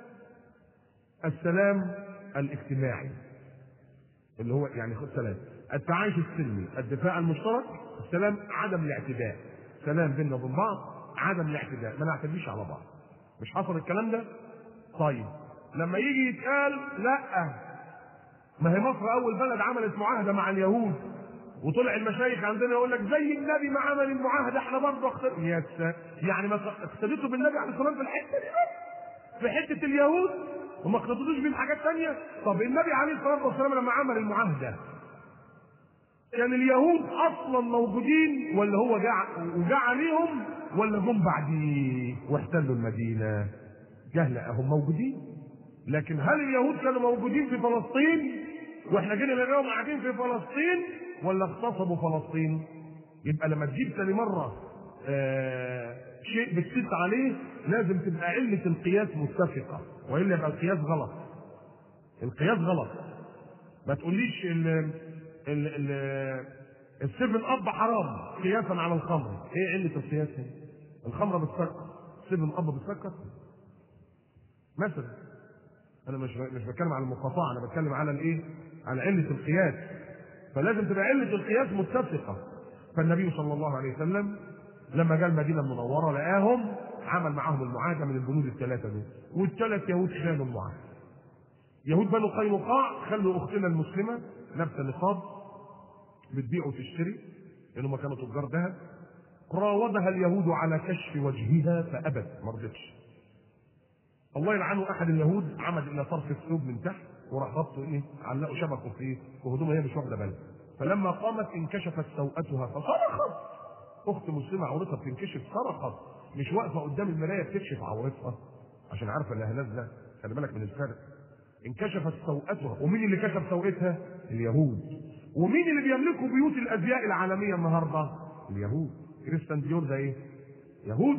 السلام الاجتماعي اللي هو يعني خد ثلاثه التعايش السلمي الدفاع المشترك السلام عدم الاعتداء سلام بيننا وبين بعض عدم الاعتداء ما نعتديش على بعض مش حصل الكلام ده طيب لما يجي يتقال لا ما هي مصر اول بلد عملت معاهده مع اليهود وطلع المشايخ عندنا يقول لك زي النبي ما عمل المعاهده احنا برضه اختر يا يعني ما اقتديتوا بالنبي عليه الصلاه والسلام في الحته دي في حته اليهود وما اقتدتوش بيه حاجات ثانيه طب النبي عليه الصلاه والسلام لما عمل المعاهده كان اليهود اصلا موجودين ولا هو جاء وجاء عليهم ولا جم بعديه واحتلوا المدينه جهل هم موجودين لكن هل اليهود كانوا موجودين في فلسطين واحنا جينا لقيناهم قاعدين في فلسطين ولا اغتصبوا فلسطين يبقى لما تجيب ثاني مره آه شيء بتسد عليه لازم تبقى علة القياس متفقة والا يبقى القياس غلط القياس غلط ما تقوليش ال ال ال السيفن اب حرام قياسا على الخمر ايه علة القياس هنا الخمرة بتسكر السيفن اب بتسكر مثلا انا مش مش بتكلم على المقاطعه انا بتكلم على الايه على عله القياس فلازم تبقى عله القياس متفقه فالنبي صلى الله عليه وسلم لما جاء المدينه المنوره لقاهم عمل معاهم المعاهده من البنود الثلاثه دول والثلاث يهود خانوا المعاهده يهود بنو قينقاع خلوا اختنا المسلمه لابسه نقاب بتبيع وتشتري لانهم كانوا تجار ذهب راودها اليهود على كشف وجهها فابت ما رضتش الله يلعنه احد اليهود عمد الى طرف الثوب من تحت وراح ربطه ايه علقوا شبكه في في هدومها هي مش واخده بالها فلما قامت انكشفت سوءتها فصرخت اخت مسلمه عورتها بتنكشف صرخت مش واقفه قدام المرايه بتكشف عورتها عشان عارفه انها نازله خلي بالك من الفرق انكشفت سوءتها ومين اللي كشف سوءتها اليهود ومين اللي بيملكوا بيوت الازياء العالميه النهارده اليهود كريستيان ديور ده ايه يهودي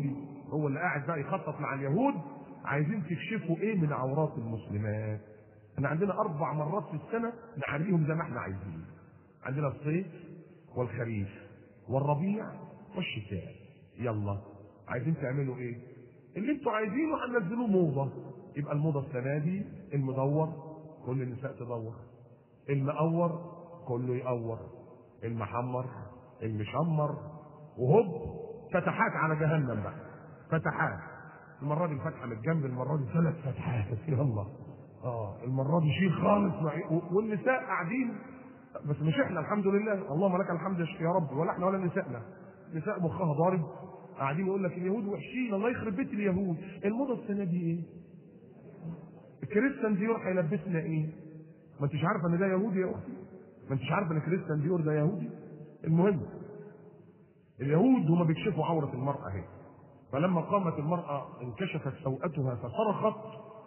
هو اللي قاعد بقى يخطط مع اليهود عايزين تكشفوا ايه من عورات المسلمات احنا عندنا اربع مرات في السنه نعريهم زي ما احنا عايزين عندنا الصيف والخريف والربيع والشتاء يلا عايزين تعملوا ايه اللي انتوا عايزينه هننزلوه موضه يبقى الموضه السنه دي المدور كل النساء تدور المقور كله يقور المحمر المشمر وهوب فتحات على جهنم بقى فتحات المره دي الفتحه من الجنب المره دي ثلاث فتحات يلا اه المره دي شيل خالص مع- والنساء قاعدين بس مش احنا الحمد لله اللهم لك الحمد يا رب ولا احنا ولا نسائنا نساء مخها ضارب قاعدين يقول لك اليهود وحشين الله يخرب بيت اليهود الموضه السنه دي ايه؟ الكريستيان ديور هيلبسنا ايه؟ ما انتش عارفه ان ده يهودي يا اختي؟ ما انتش عارفه ان كريستيان ديور ده يهودي؟ المهم اليهود هم بيكشفوا عورة المرأة اهي فلما قامت المرأة انكشفت سوءتها فصرخت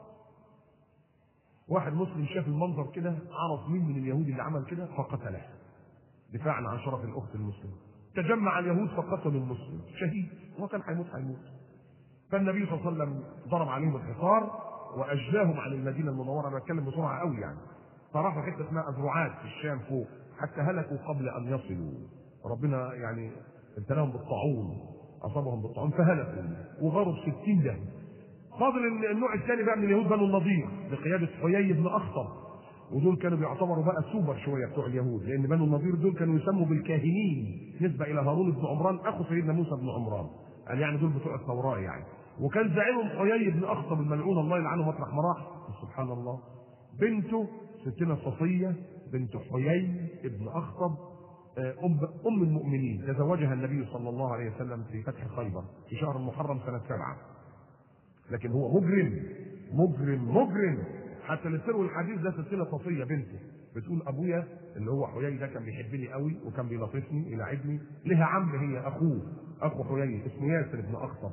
واحد مسلم شاف المنظر كده عرف مين من اليهود اللي عمل كده فقتله دفاعا عن شرف الاخت المسلمه تجمع اليهود فقتلوا المسلم شهيد هو كان هيموت هيموت فالنبي صلى الله عليه وسلم ضرب عليهم الحصار واجلاهم عن المدينه المنوره انا بتكلم بسرعه قوي يعني فراحوا حته اسمها اذرعات في الشام فوق حتى هلكوا قبل ان يصلوا ربنا يعني ابتلاهم بالطاعون اصابهم بالطاعون فهلكوا وغاروا ب 60 دم فاضل ال- النوع الثاني بقى من اليهود بنو النضير بقياده حيي بن اخطب ودول كانوا بيعتبروا بقى سوبر شويه بتوع اليهود لان بنو النضير دول كانوا يسموا بالكاهنين نسبه الى هارون بن عمران اخو سيدنا موسى بن عمران قال يعني دول بتوع التوراه يعني وكان زعيمهم حيي بن اخطب الملعون الله يلعنه مطرح ما راح سبحان الله بنته ستنا صفيه بنت حيي بن اخطب آه، ام ام المؤمنين تزوجها النبي صلى الله عليه وسلم في فتح خيبر في شهر المحرم سنه سبعه لكن هو مجرم مجرم مجرم حتى اللي تروي الحديث ده ستنا صفيه بنته بتقول ابويا اللي هو حيي ده كان بيحبني قوي وكان بيلطفني يلاعبني لها عم هي اخوه اخو حيي اسمه ياسر بن اخطب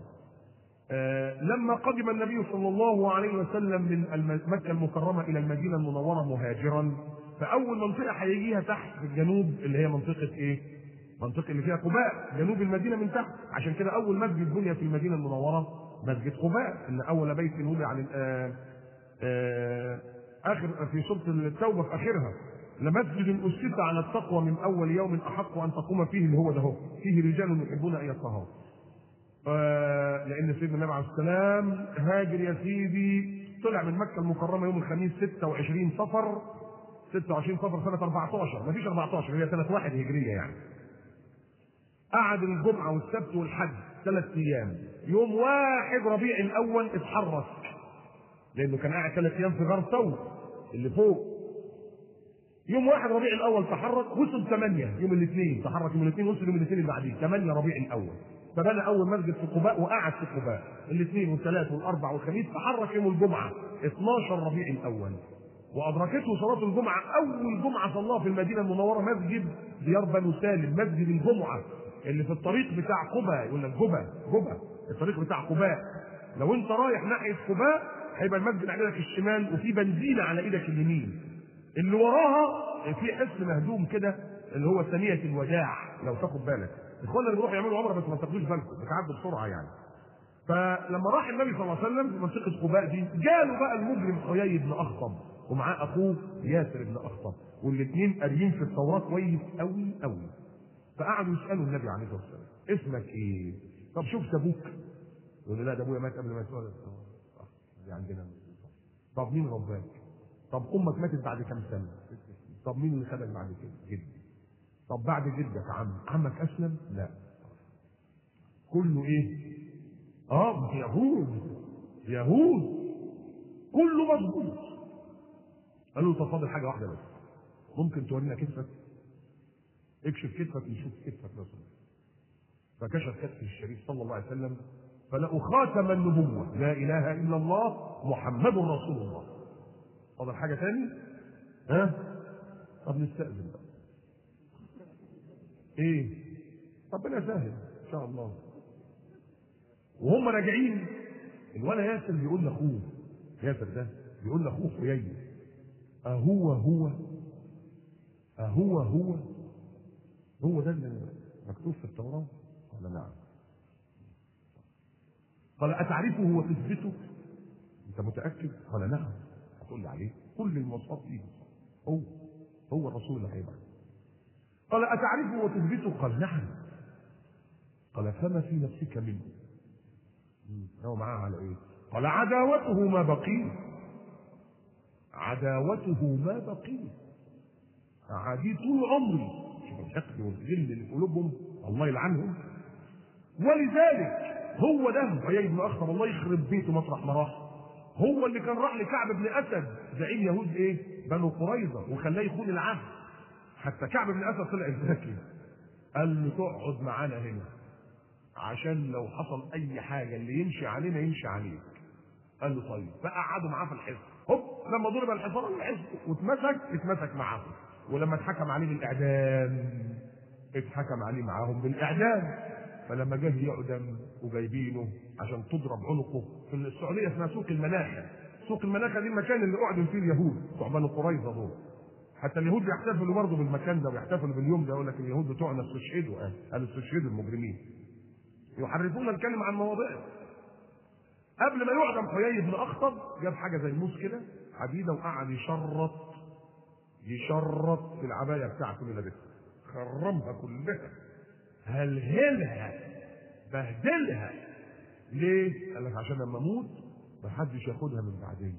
آه لما قدم النبي صلى الله عليه وسلم من الم- مكه المكرمه الى المدينه المنوره مهاجرا فاول منطقه هيجيها تحت في الجنوب اللي هي منطقه ايه؟ منطقه اللي فيها قباء جنوب المدينه من تحت عشان كده اول مسجد بني في المدينه المنوره مسجد قباء ان اول بيت وضع عن آه آه اخر في سوره التوبه في اخرها لمسجد اسس على التقوى من اول يوم احق ان تقوم فيه اللي هو ده هو فيه رجال يحبون ان يطهروا آه، لان سيدنا النبي عليه السلام هاجر يا سيدي طلع من مكه المكرمه يوم الخميس 26 صفر 26 صفر سنه 14 مفيش 14 هي سنه واحد هجريه يعني قعد الجمعه والسبت والحج ثلاث ايام يوم واحد ربيع الاول اتحرك لانه كان قاعد ثلاث ايام في غار ثور اللي فوق يوم واحد ربيع الاول تحرك وصل ثمانية يوم الاثنين تحرك يوم الاثنين وصل يوم الاثنين اللي بعديه ثمانية ربيع الاول فبنى اول مسجد في قباء وقعد في قباء الاثنين والثلاث والاربع والخميس تحرك يوم الجمعه 12 ربيع الاول وادركته صلاه الجمعه اول جمعه صلاها في المدينه المنوره مسجد ديار بنو سالم مسجد الجمعه اللي في الطريق بتاع قباء يقول لك جبا جبا الطريق بتاع قباء لو انت رايح ناحيه قباء هيبقى المسجد على ايدك الشمال وفي بنزينه على ايدك اليمين اللي وراها في حصن مهدوم كده اللي هو ثانية الوداع لو تاخد بالك اخوانا اللي بيروحوا يعملوا عمره بس ما تاخدوش بالكم بتعدوا بسرعه يعني فلما راح النبي صلى الله عليه وسلم في منطقه قباء دي جاله بقى المجرم حيي بن اخطب ومعاه اخوه ياسر بن اخطب والاثنين قاريين في التوراه كويس قوي قوي فقعدوا يسالوا النبي عليه الصلاه والسلام اسمك ايه؟ طب شوف ابوك يقول له لا ده ابويا مات قبل ما يتولد آه، دي عندنا طب مين رباك؟ طب امك ماتت بعد كام سنه؟ طب مين اللي خدك بعد كده؟ جدي طب بعد جدك عم عمك اسلم؟ لا كله ايه؟ اه يهود يهود كله مظبوط قالوا له طب فاضل حاجه واحده بس ممكن تورينا كتفك؟ اكشف كتفك نشوف كتفك لو سمحت فكشف كتف الشريف صلى الله عليه وسلم فلقوا خاتم النبوه لا اله الا الله محمد رسول الله فاضل حاجه تاني؟ ها؟ طب نستأذن بقى ايه ربنا يسهل ان شاء الله وهم راجعين الولا ياسر بيقول لاخوه ياسر ده بيقول لاخوه حيي اهو هو اهو هو هو ده اللي مكتوب في التوراه قال نعم قال اتعرفه وتثبته انت متاكد قال نعم هتقول لي عليه كل المواصفات فيه هو هو الرسول اللي هيبقى قال اتعرفه وتثبته قال نعم قال فما في نفسك منه هو معاه على ايه قال عداوته ما بقي عداوته ما بقي عادي طول عمري شوف الحقد والغل اللي في قلوبهم الله يلعنهم ولذلك هو ده حيي بن اخطب الله يخرب بيته مطرح ما راح هو اللي كان راح لكعب بن اسد زعيم يهود ايه بنو قريظه وخلاه يخون العهد حتى كعب بن اسد طلع ذكي قال له تقعد معانا هنا عشان لو حصل اي حاجه اللي يمشي علينا يمشي عليك قال له طيب فقعدوا معاه في الحزب هوب لما ضرب الحصان الحزب واتمسك اتمسك معاهم ولما اتحكم عليه بالاعدام اتحكم عليه معاهم بالاعدام فلما جه يعدم وجايبينه عشان تضرب عنقه في السعوديه اسمها سوق المناخه سوق المناخه دي المكان اللي اعدم فيه اليهود بتوع بنو قريظه دول حتى اليهود بيحتفلوا برضه بالمكان ده ويحتفلوا باليوم ده يقول لك اليهود بتوعنا استشهدوا قال قالوا استشهدوا المجرمين يحرفون الكلمه عن مواضعه قبل ما يعدم حيي بن اخطب جاب حاجه زي الموس كده حديده وقعد يشرط يشرط في العبايه بتاعته اللي لابسها خرمها كلها هلهلها بهدلها ليه؟ قال لك عشان لما اموت محدش ياخدها من بعدين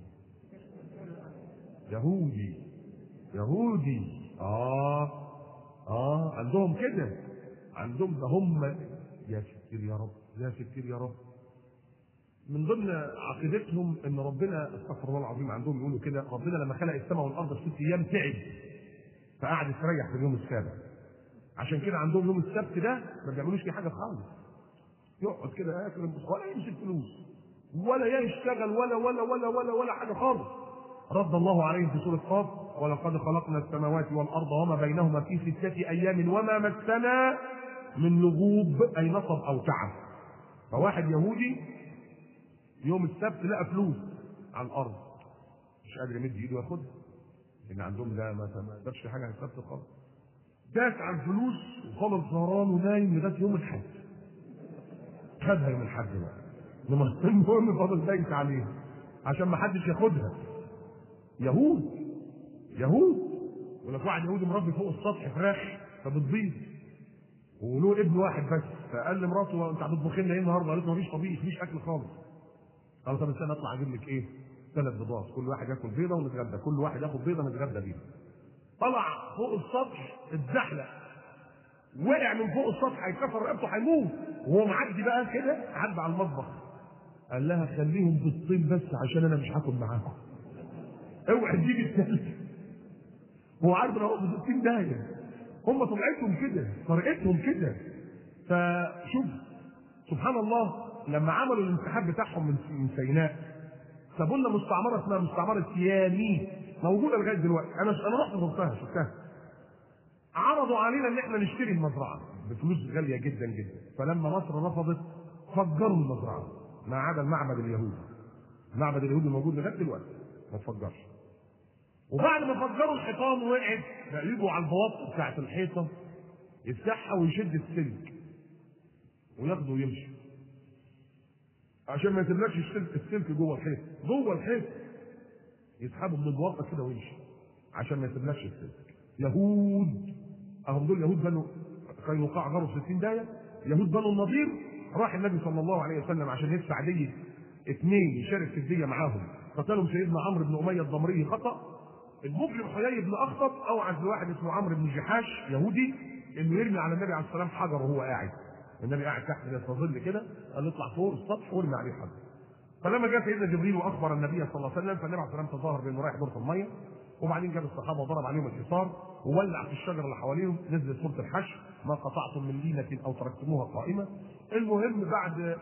يهودي يهودي اه اه عندهم كده عندهم ده هم يا ستير يا رب يا ستير يا رب من ضمن عقيدتهم ان ربنا استغفر الله العظيم عندهم يقولوا كده ربنا لما خلق السماء والارض في ست ايام تعب فقعد يستريح في اليوم السابع عشان كده عندهم يوم السبت ده ما بيعملوش فيه حاجه خالص يقعد كده ياكل ولا يمسك فلوس ولا يشتغل ولا ولا ولا ولا ولا حاجه خالص رد الله عليهم في سوره قاف ولقد خلقنا السماوات والارض وما بينهما في سته ايام وما مسنا من لغوب اي نصب او تعب فواحد يهودي يوم السبت لقى فلوس على الارض مش قادر يمد ايده ياخدها لان عندهم ده ما ما يقدرش حاجه عن السبت خالص داس على الفلوس وخلص سهران ونايم لغايه يوم الحد خدها يوم الحد بقى المهم فاضل دايس عليها عشان ما حدش ياخدها يهود يهود يقول لك واحد يهودي مربي فوق السطح فراخ فبتبيض وله ابن واحد بس فقال لمراته انت هتطبخي لنا ايه النهارده؟ قالت له مفيش طبيخ مفيش اكل خالص قال طب استنى اطلع اجيب لك ايه؟ ثلاث بيضات كل واحد ياكل بيضه ونتغدى كل واحد ياخد بيضه نتغدى بيها طلع فوق السطح اتزحلق وقع من فوق السطح هيكسر رقبته هيموت وهو معدي بقى كده عدى على المطبخ قال لها خليهم بالطين بس عشان انا مش هاكل معاكم اوعى تجيب الثالث هو عارف ان هو في 60 داهيه هم طبيعتهم كده طريقتهم كده فشوف سبحان الله لما عملوا الانسحاب بتاعهم من من سيناء سابوا لنا مستعمره اسمها مستعمره سيامي موجوده لغايه دلوقتي انا انا رحت زرتها شفتها عرضوا علينا ان احنا نشتري المزرعه بفلوس غاليه جدا جدا فلما مصر رفضت فجروا المزرعه ما عدا المعبد اليهودي المعبد اليهودي موجود لغايه دلوقتي ما تفجرش وبعد ما فجروا الحيطان وقعت بقى يجوا على البواط بتاعت الحيطه يفتحها ويشد السلك وياخده ويمشي عشان ما يسيبلكش السلك السلك جوه الحيط جوه الحيط يسحبه من البواطه كده ويمشي عشان ما يسيبلكش السلك يهود اهم دول يهود بنو قينقاع غروا 60 دايه يهود بنو النضير راح النبي صلى الله عليه وسلم عشان يدفع ديه اثنين يشارك في الديه معاهم قتلهم سيدنا عمرو بن اميه الضمري خطا المجرم حيي بن اخطب اوعز لواحد اسمه عمرو بن جحاش يهودي انه يرمي على النبي عليه السلام حجر وهو قاعد النبي قاعد تحت يستظل كده قال له اطلع فوق السطح وارمي عليه حجر فلما جاء سيدنا جبريل واخبر النبي صلى الله عليه وسلم فالنبي عليه السلام تظاهر بانه رايح دور الميه وبعدين جاب الصحابه وضرب عليهم الحصار وولع في الشجره اللي حواليهم نزلت سوره الحشر ما قطعتم من لينه او تركتموها قائمه المهم بعد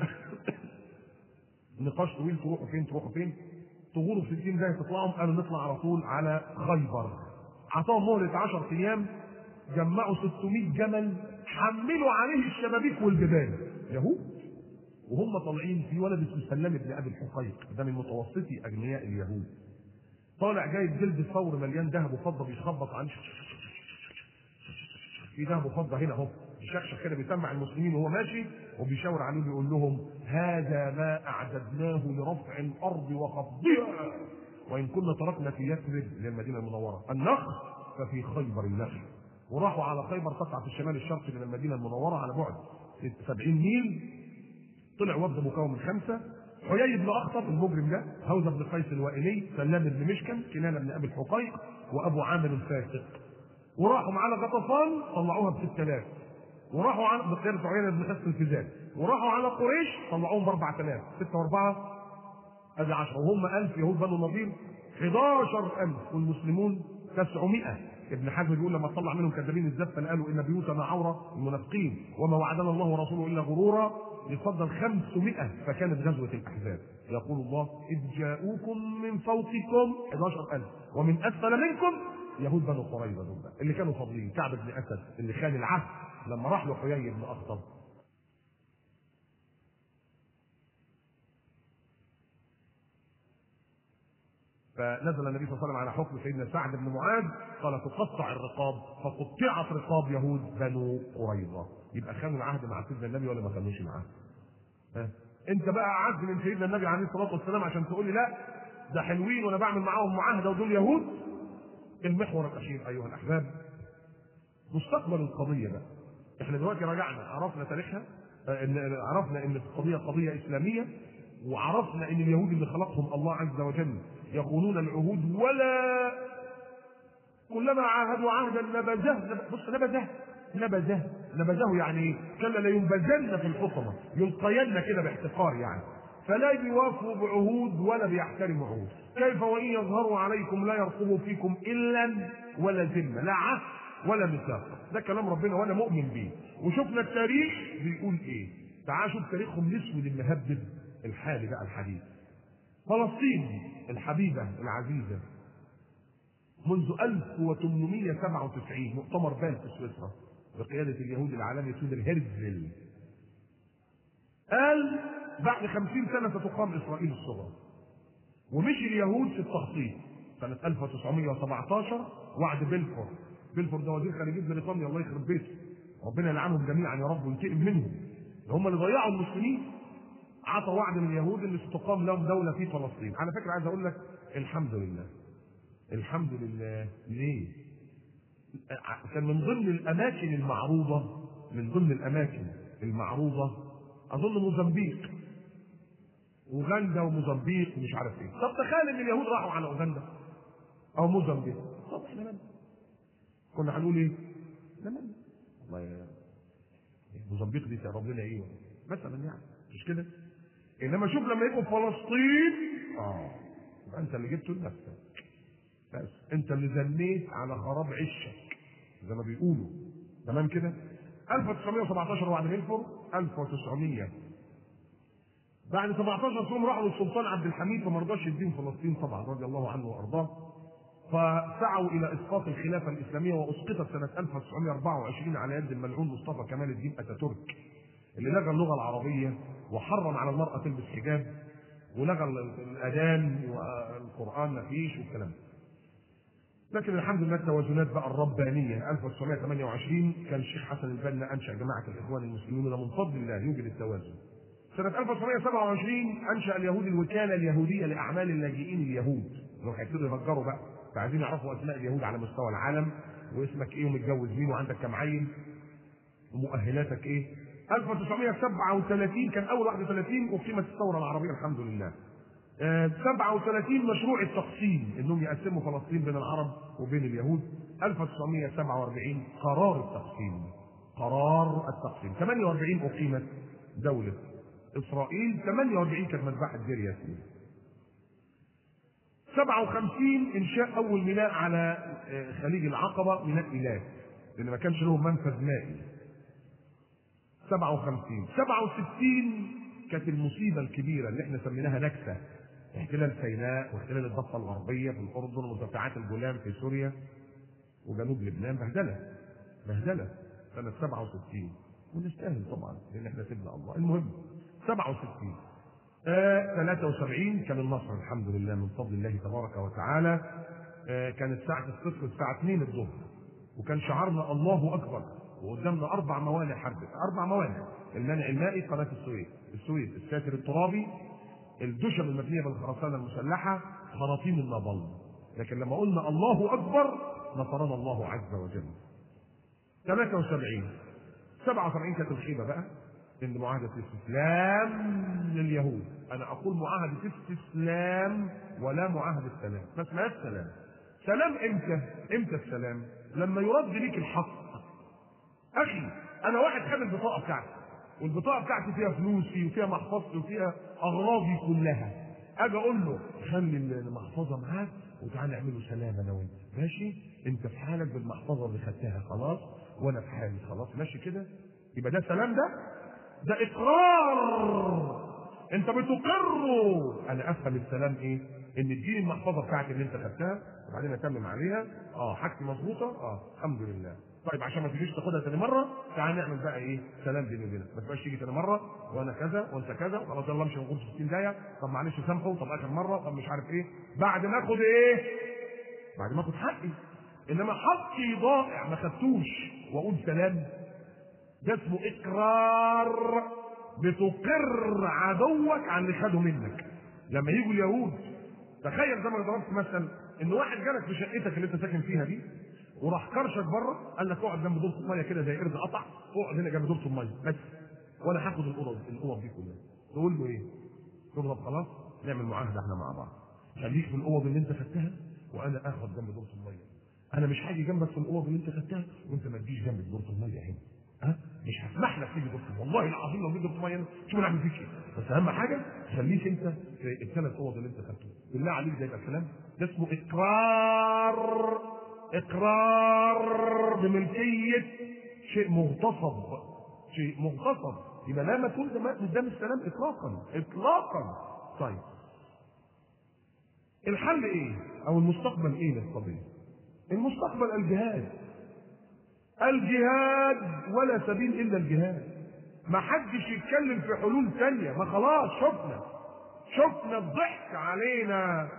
نقاش طويل تروحوا فين تروحوا فين تغوروا في 60 دقيقه تطلعوا قالوا نطلع على طول على خيبر عطاهم مهله 10 ايام جمعوا 600 جمل حملوا عليه الشبابيك والجبال يهود وهم طالعين في ولد اسمه سلام بن ابي الحقيق ده من متوسطي اغنياء اليهود طالع جايب جلد ثور مليان ذهب وفضه بيخبط عليه في ذهب وفضه هنا اهو بيشخشخ كده بيسمع المسلمين وهو ماشي وبيشاور عليهم بيقول لهم هذا ما اعددناه لرفع الارض وخفضها وان كنا تركنا في يثرب اللي هي المدينه المنوره النخل ففي خيبر النخل وراحوا على خيبر تقع في الشمال الشرقي من المدينه المنوره على بعد 70 ميل طلع وفد مكون من خمسه حيي بن اخطب المجرم ده هوزه بن قيس الوائلي سلام بن مشكم كنانه بن ابي الحقيق وابو عامر الفاسق وراحوا معانا غطفان طلعوها ب 6000 وراحوا على بقيادة عيينة بن حصن الفزاز وراحوا على قريش طلعوهم ب 4000 6 و4 ادي 10 وهم 1000 يهود بنو النضير 11000 والمسلمون 900 ابن حزم بيقول لما طلع منهم كذابين الزفه قالوا ان بيوتنا عوره المنافقين وما وعدنا الله ورسوله الا غرورا يفضل 500 فكانت غزوه الاحزاب يقول الله اذ جاءوكم من فوقكم 11000 ومن اسفل منكم يهود بنو قريظه دول بقى، اللي كانوا فاضلين كعب بن اسد اللي خان العهد لما راح له حيي بن اخطب فنزل النبي صلى الله عليه وسلم على حكم سيدنا سعد بن معاذ قال تقطع الرقاب فقطعت رقاب يهود بنو قريظه يبقى خانوا العهد مع سيدنا النبي ولا ما خانوش معاه؟ ها؟ انت بقى اعز من سيدنا النبي عليه الصلاه والسلام عشان تقول لي لا ده حلوين وانا بعمل معاهم معاهده ودول يهود المحور الاخير ايها الاحباب مستقبل القضيه بقى احنا دلوقتي راجعنا عرفنا تاريخها آه، ان عرفنا ان القضيه قضيه اسلاميه وعرفنا ان اليهود اللي خلقهم الله عز وجل يخونون العهود ولا كلما عاهدوا عهدا نبذه نب- بص نبذه نبذه نبذه يعني ايه؟ كلا لينبذن في الحطمه يلقين كده باحتقار يعني فلا بيوافوا بعهود ولا بيحترموا عهود كيف وان يظهروا عليكم لا يرقبوا فيكم الا ولا ذمه لا عهد ولا ميثاق ده كلام ربنا وانا مؤمن بيه وشفنا التاريخ بيقول ايه تعال شوف تاريخهم الاسود المهبب الحالي بقى الحديث فلسطين الحبيبه العزيزه منذ 1897 مؤتمر بال في سويسرا بقيادة اليهود العالمي سودر هيرزل قال بعد خمسين سنة ستقام إسرائيل الصغرى ومشي اليهود في التخطيط سنة 1917 وعد بلفور بلفور ده وزير خارجية بريطانيا الله يخرب بيته ربنا يلعنهم جميعا يا رب وينتقم منهم هم اللي ضيعوا المسلمين عطى وعد لليهود ان ستقام لهم دوله في فلسطين على فكره عايز اقول لك الحمد لله الحمد لله ليه كان من ضمن الاماكن المعروضه من ضمن الاماكن المعروضه اظن موزمبيق اوغندا وموزمبيق ومش عارف ايه طب تخيل ان اليهود راحوا على اوغندا او موزمبيق طب احنا مالنا كنا هنقول ايه؟ احنا مالنا والله يا موزمبيق دي تقرب لنا ايه مثلا يعني مش كده؟ انما شوف لما يبقوا في فلسطين اه يبقى انت اللي جبته لنفسك بس انت اللي زنيت على خراب عشك زي ما بيقولوا تمام كده 1917 وعد بلفور 1900 بعد 17 سنه راحوا للسلطان عبد الحميد فما رضاش يديهم فلسطين طبعا رضي الله عنه وارضاه فسعوا الى اسقاط الخلافه الاسلاميه واسقطت سنه 1924 على يد الملعون مصطفى كمال الدين اتاتورك اللي لغى اللغه العربيه وحرم على المراه تلبس حجاب ولغى الاذان والقران ما فيش والكلام ده لكن الحمد لله التوازنات بقى الربانيه 1928 كان الشيخ حسن البنا انشا جماعه الاخوان المسلمين ومن فضل الله يوجد التوازن. سنه 1927 انشا اليهود الوكاله اليهوديه لاعمال اللاجئين اليهود لو هيبتدوا يفجروا بقى فعايزين يعرفوا اسماء اليهود على مستوى العالم واسمك ايه ومتجوز مين وعندك كام عيل ومؤهلاتك ايه 1937 كان اول 31 اقيمت الثوره العربيه الحمد لله 37 مشروع التقسيم انهم يقسموا فلسطين بين العرب وبين اليهود 1947 قرار التقسيم قرار التقسيم 48 اقيمت دوله اسرائيل 48 كانت مذبحه دير ياسين 57 انشاء اول ميناء على خليج العقبه ميناء ايلات لان ما كانش لهم منفذ مائي 57 67 كانت المصيبه الكبيره اللي احنا سميناها نكسه احتلال سيناء واحتلال الضفه الغربيه في الاردن ومرتفعات الجولان في سوريا وجنوب لبنان بهدله بهدله سنه 67 ونستاهل طبعا لان احنا سيبنا الله المهم 67 آه 73 كان النصر الحمد لله من فضل الله تبارك وتعالى آه كانت ساعة الصفر الساعة 2 الظهر وكان شعارنا الله أكبر وقدامنا اربع موانع حرب اربع موانع المانع المائي قناه السويس السويس الساتر الترابي الدشم المبنيه بالخرسانه المسلحه خراطيم النابلم لكن لما قلنا الله اكبر نصرنا الله عز وجل 73 77 كانت الخيبه بقى ان معاهده الاستسلام لليهود انا اقول معاهده استسلام ولا معاهده سلام ما اسمهاش سلام سلام امتى امتى السلام لما يرد ليك الحق اخي انا واحد خد البطاقه بتاعتي والبطاقه بتاعتي فيها فلوسي وفيها محفظتي وفيها اغراضي كلها اجي اقول له خلي المحفظه معاك وتعالى نعمله سلام انا وانت ماشي انت في حالك بالمحفظه اللي خدتها خلاص وانا في حالي خلاص ماشي كده يبقى ده سلام ده ده اقرار انت بتقره انا افهم السلام ايه ان اديني المحفظه بتاعتي اللي انت خدتها وبعدين اتمم عليها اه حاجتي مظبوطه اه الحمد لله طيب عشان ما تجيش تاخدها تاني مره تعال نعمل بقى ايه سلام بيني وبينك ما تبقاش تيجي تاني مره وانا كذا وانت كذا خلاص يلا امشي نقول 60 دقيقه طب معلش سامحه طب اخر مره طب مش عارف ايه بعد ما اخد ايه بعد ما اخد حقي انما حقي ضائع ما خدتوش واقول سلام ده اسمه اقرار بتقر عدوك عن اللي خده منك لما يجوا اليهود تخيل زي ما ضربت مثلا ان واحد جالك في شقتك اللي انت ساكن فيها دي وراح كرشك بره قال لك اقعد جنب دورة الميه كده زي قرد قطع اقعد هنا جنب دورة الميه بس وانا هاخد الاوض الاوض دي كلها تقول له ايه؟ تقول له طب خلاص نعمل معاهده احنا مع بعض خليك في الاوض اللي انت خدتها وانا اخد جنب دورة الميه انا مش هاجي جنبك في الاوض اللي انت خدتها وانت ما تجيش جنب دورة الميه هنا ها مش هسمح لك تيجي دورة والله العظيم لو جيت دورة الميه هنا شوف انا اعمل فيك ايه بس اهم حاجه خليك انت في الثلاث اوض اللي انت خدتهم بالله عليك ده يبقى كلام ده اسمه اقرار اقرار بملكيه شيء مغتصب شيء مغتصب يبقى لا ما تكون قدام السلام اطلاقا اطلاقا طيب الحل ايه او المستقبل ايه للقضيه المستقبل الجهاد الجهاد ولا سبيل الا الجهاد ما حدش يتكلم في حلول ثانيه ما خلاص شفنا شفنا الضحك علينا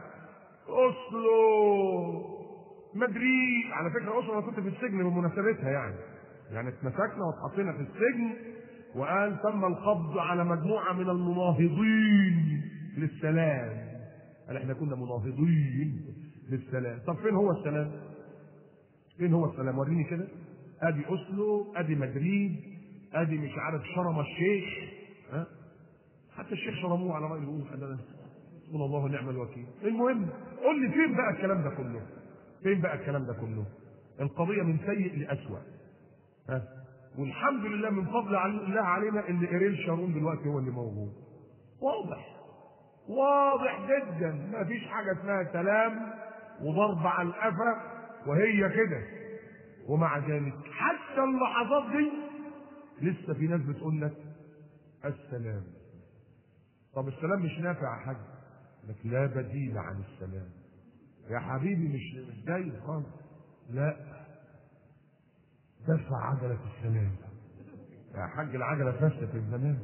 اصله مدريد على فكره اصلا انا كنت في السجن بمناسبتها يعني يعني اتمسكنا واتحطينا في السجن وقال تم القبض على مجموعه من المناهضين للسلام قال احنا كنا مناهضين للسلام طب فين هو السلام فين هو السلام وريني كده ادي اوسلو ادي مدريد ادي مش عارف شرم الشيخ ها حتى الشيخ شرموه على راي يقول حسبنا الله ونعم الوكيل المهم قول لي فين بقى الكلام ده كله فين بقى الكلام ده كله القضيه من سيء لاسوء ها والحمد لله من فضل الله علينا ان ايريل شارون دلوقتي هو اللي موجود واضح واضح جدا ما فيش حاجه اسمها سلام وضرب على القفا وهي كده ومع ذلك حتى اللحظات دي لسه في ناس بتقول لك السلام طب السلام مش نافع يا حاج لك لا بديل عن السلام يا حبيبي مش مش دايم خالص لا دفع عجلة السلام يا حاج العجلة فشلت الزمان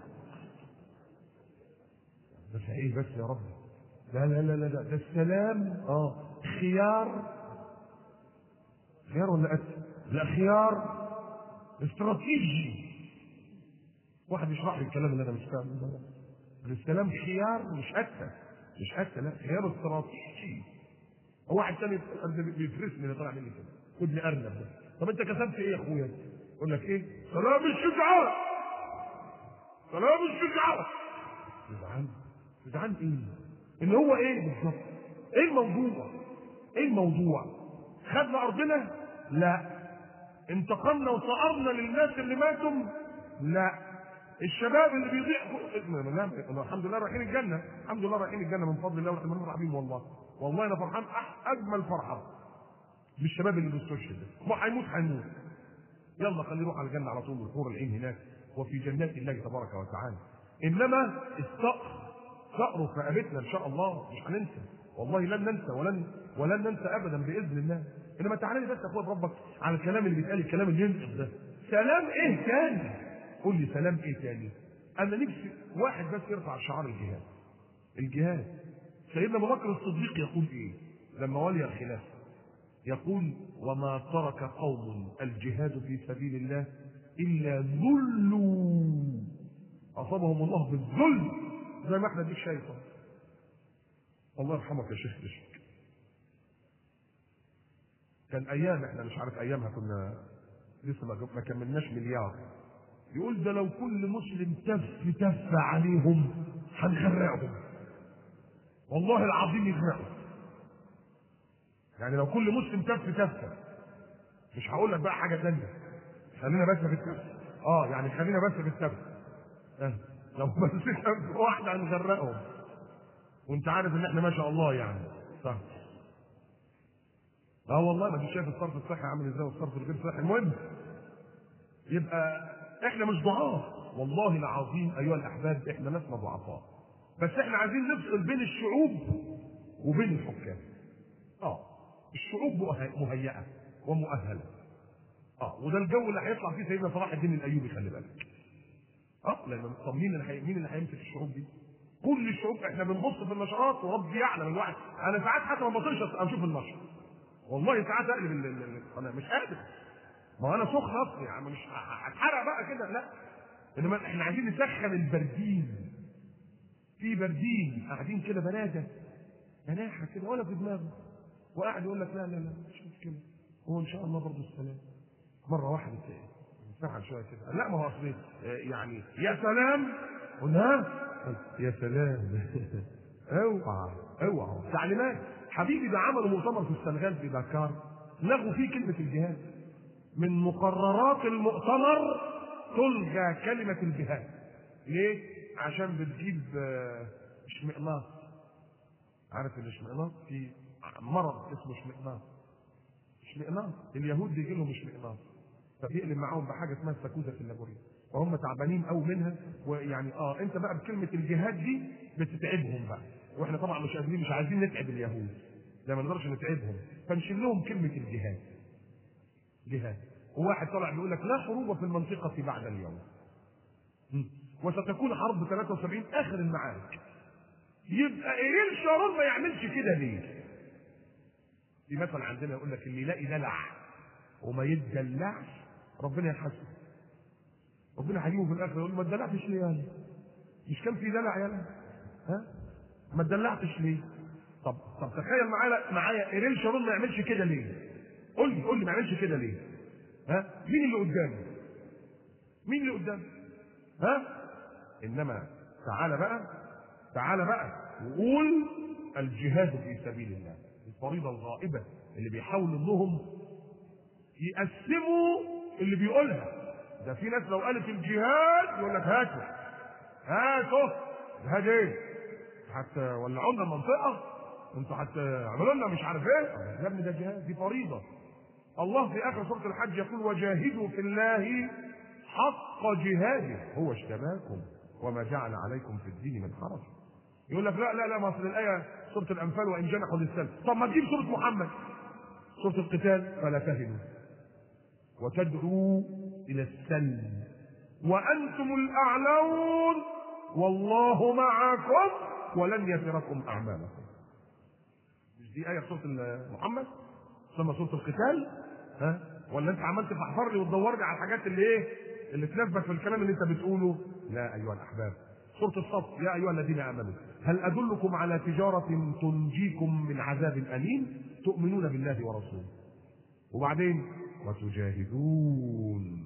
بس ايه بس يا رب لا لا لا لا لا ده السلام اه خيار خيار ولا أكل؟ لا خيار استراتيجي واحد يشرح لي الكلام اللي انا مش فاهمه السلام خيار مش أكل مش أكل لا خيار استراتيجي هو واحد تاني بيفرسني اللي طالع مني كده خدني ارنب ده طب انت كسبت ايه يا اخويا؟ يقول لك ايه؟ سلام الشجعان سلام الشجعان شجعان شجعان ايه؟ اللي هو ايه بالظبط؟ ايه الموضوع؟ ايه الموضوع؟ خدنا ارضنا؟ لا انتقمنا وصقرنا للناس اللي ماتوا؟ لا الشباب اللي بيضيع لا الحمد لله رايحين الجنه الحمد لله رايحين الجنه من فضل الله ورحمه الله بيهم والله والله انا فرحان اجمل فرحه بالشباب اللي بيستشهد ما هيموت هيموت يلا خليه يروح على الجنه على طول والحور العين هناك وفي جنات الله تبارك وتعالى انما الصقر صقره في رقبتنا ان شاء الله مش هننسى والله لن ننسى ولن ولن ننسى ابدا باذن الله انما تعالى لي بس اخويا ربك على الكلام اللي بيتقال الكلام اللي ينقص ده سلام ايه تاني قول لي سلام ايه تاني انا نفسي واحد بس يرفع شعار الجهاد الجهاد سيدنا ابو بكر الصديق يقول ايه لما ولي الخلافه يقول وما ترك قوم الجهاد في سبيل الله إلا ذلوا أصابهم الله بالذل زي ما احنا ديك شايفه الله يرحمك يا شيخ دشك كان ايام احنا مش عارف ايامها كنا لسه ما ما كملناش مليار يقول ده لو كل مسلم تف تف عليهم هنغرقهم والله العظيم يغرقوا يعني لو كل مسلم تف تف مش هقول لك بقى حاجه ثانيه خلينا بس في التف اه يعني خلينا بس في التف آه. لو بس تف واحده هنغرقهم وانت عارف ان احنا ما شاء الله يعني صح اه والله ما انت شايف الصرف الصحي عامل ازاي والصرف الغير صحي المهم يبقى احنا مش ضعاف والله العظيم ايها الاحباب احنا ناسنا ضعفاء بس احنا عايزين نفصل بين الشعوب وبين الحكام اه الشعوب مؤه- مهيئه ومؤهله اه وده الجو اللي هيطلع فيه سيدنا صلاح الدين الايوبي خلي بالك اه لان طب مين اللي هي- مين اللي هيمسك الشعوب دي؟ كل الشعوب احنا بنبص في النشرات وربي يعلم الواحد انا ساعات حتى ما بطيقش اشوف النشر والله ساعات اقلب ال- ال- ال- انا مش قادر ما انا سخن اصلي يعني مش ه- هتحرق بقى كده لا انما احنا عايزين نسخن البردين في بردين قاعدين كده بنادى مناحه كده ولا في دماغه وقاعد يقول لك لا لا لا مش مشكله هو ان شاء الله برضه السلام مره واحده تلاقي انفعل شويه كده لا ما هو اصل آه، يعني يا سلام قلنا يا سلام اوعى اوعى تعليمات حبيبي ده عملوا مؤتمر في السنغال في دكار لغوا فيه كلمه الجهاد من مقررات المؤتمر تلغى كلمه الجهاد ليه؟ عشان بتجيب آه، اشمئناص عارف الاشمئناص في مرض اسمه اشمئناص اشمئناص اليهود بيجي لهم اشمئناص فبيقلب معاهم بحاجه اسمها السكوزه النابوريه وهم تعبانين قوي منها ويعني اه انت بقى بكلمه الجهاد دي بتتعبهم بقى واحنا طبعا مش قادرين مش عايزين نتعب اليهود ده ما نقدرش نتعبهم فنشيل لهم كلمه الجهاد جهاد وواحد طلع بيقول لك لا حروب في المنطقه بعد اليوم م. وستكون حرب 73 اخر المعارك يبقى ايه الشارون ما يعملش كده ليه؟ في مثل عندنا يقول لك اللي يلاقي دلع وما يتدلعش ربنا يحاسبه ربنا هيجيبه في الاخر يقول ما اتدلعتش ليه يعني؟ مش كان في دلع يالا؟ ها؟ ما اتدلعتش ليه؟ طب طب تخيل معايا معايا ايرين شارون ما يعملش كده ليه؟ قول لي قول لي ما يعملش كده ليه؟ ها؟ مين اللي قدامه؟ مين اللي قدامه؟ ها؟ انما تعالى بقى تعالى بقى وقول الجهاد في سبيل الله الفريضه الغائبه اللي بيحاولوا انهم يقسموا اللي بيقولها ده في ناس لو قالت الجهاد يقول لك هاتوا هاتوا جهاد ايه؟ هتولعوا لنا المنطقه انتوا هتعملوا لنا مش عارف ايه يا ابني ده جهاد دي فريضه الله في اخر سوره الحج يقول وجاهدوا في الله حق جهاده هو اجتباكم وما جعل عليكم في الدين من حرج يقول لك لا لا لا ما اصل الايه سوره الانفال وان جنحوا للسلم طب ما تجيب سوره محمد سوره القتال فلا تهنوا وتدعوا الى السلم وانتم الاعلون والله معكم ولن يتركم اعمالكم مش دي ايه في سوره محمد ثم سوره القتال ها ولا انت عمال تفحفر لي وتدور لي على الحاجات اللي ايه اللي تناسبك في الكلام اللي انت بتقوله لا ايها الاحباب سوره الصف يا ايها الذين امنوا هل ادلكم على تجاره تنجيكم من عذاب اليم تؤمنون بالله ورسوله وبعدين وتجاهدون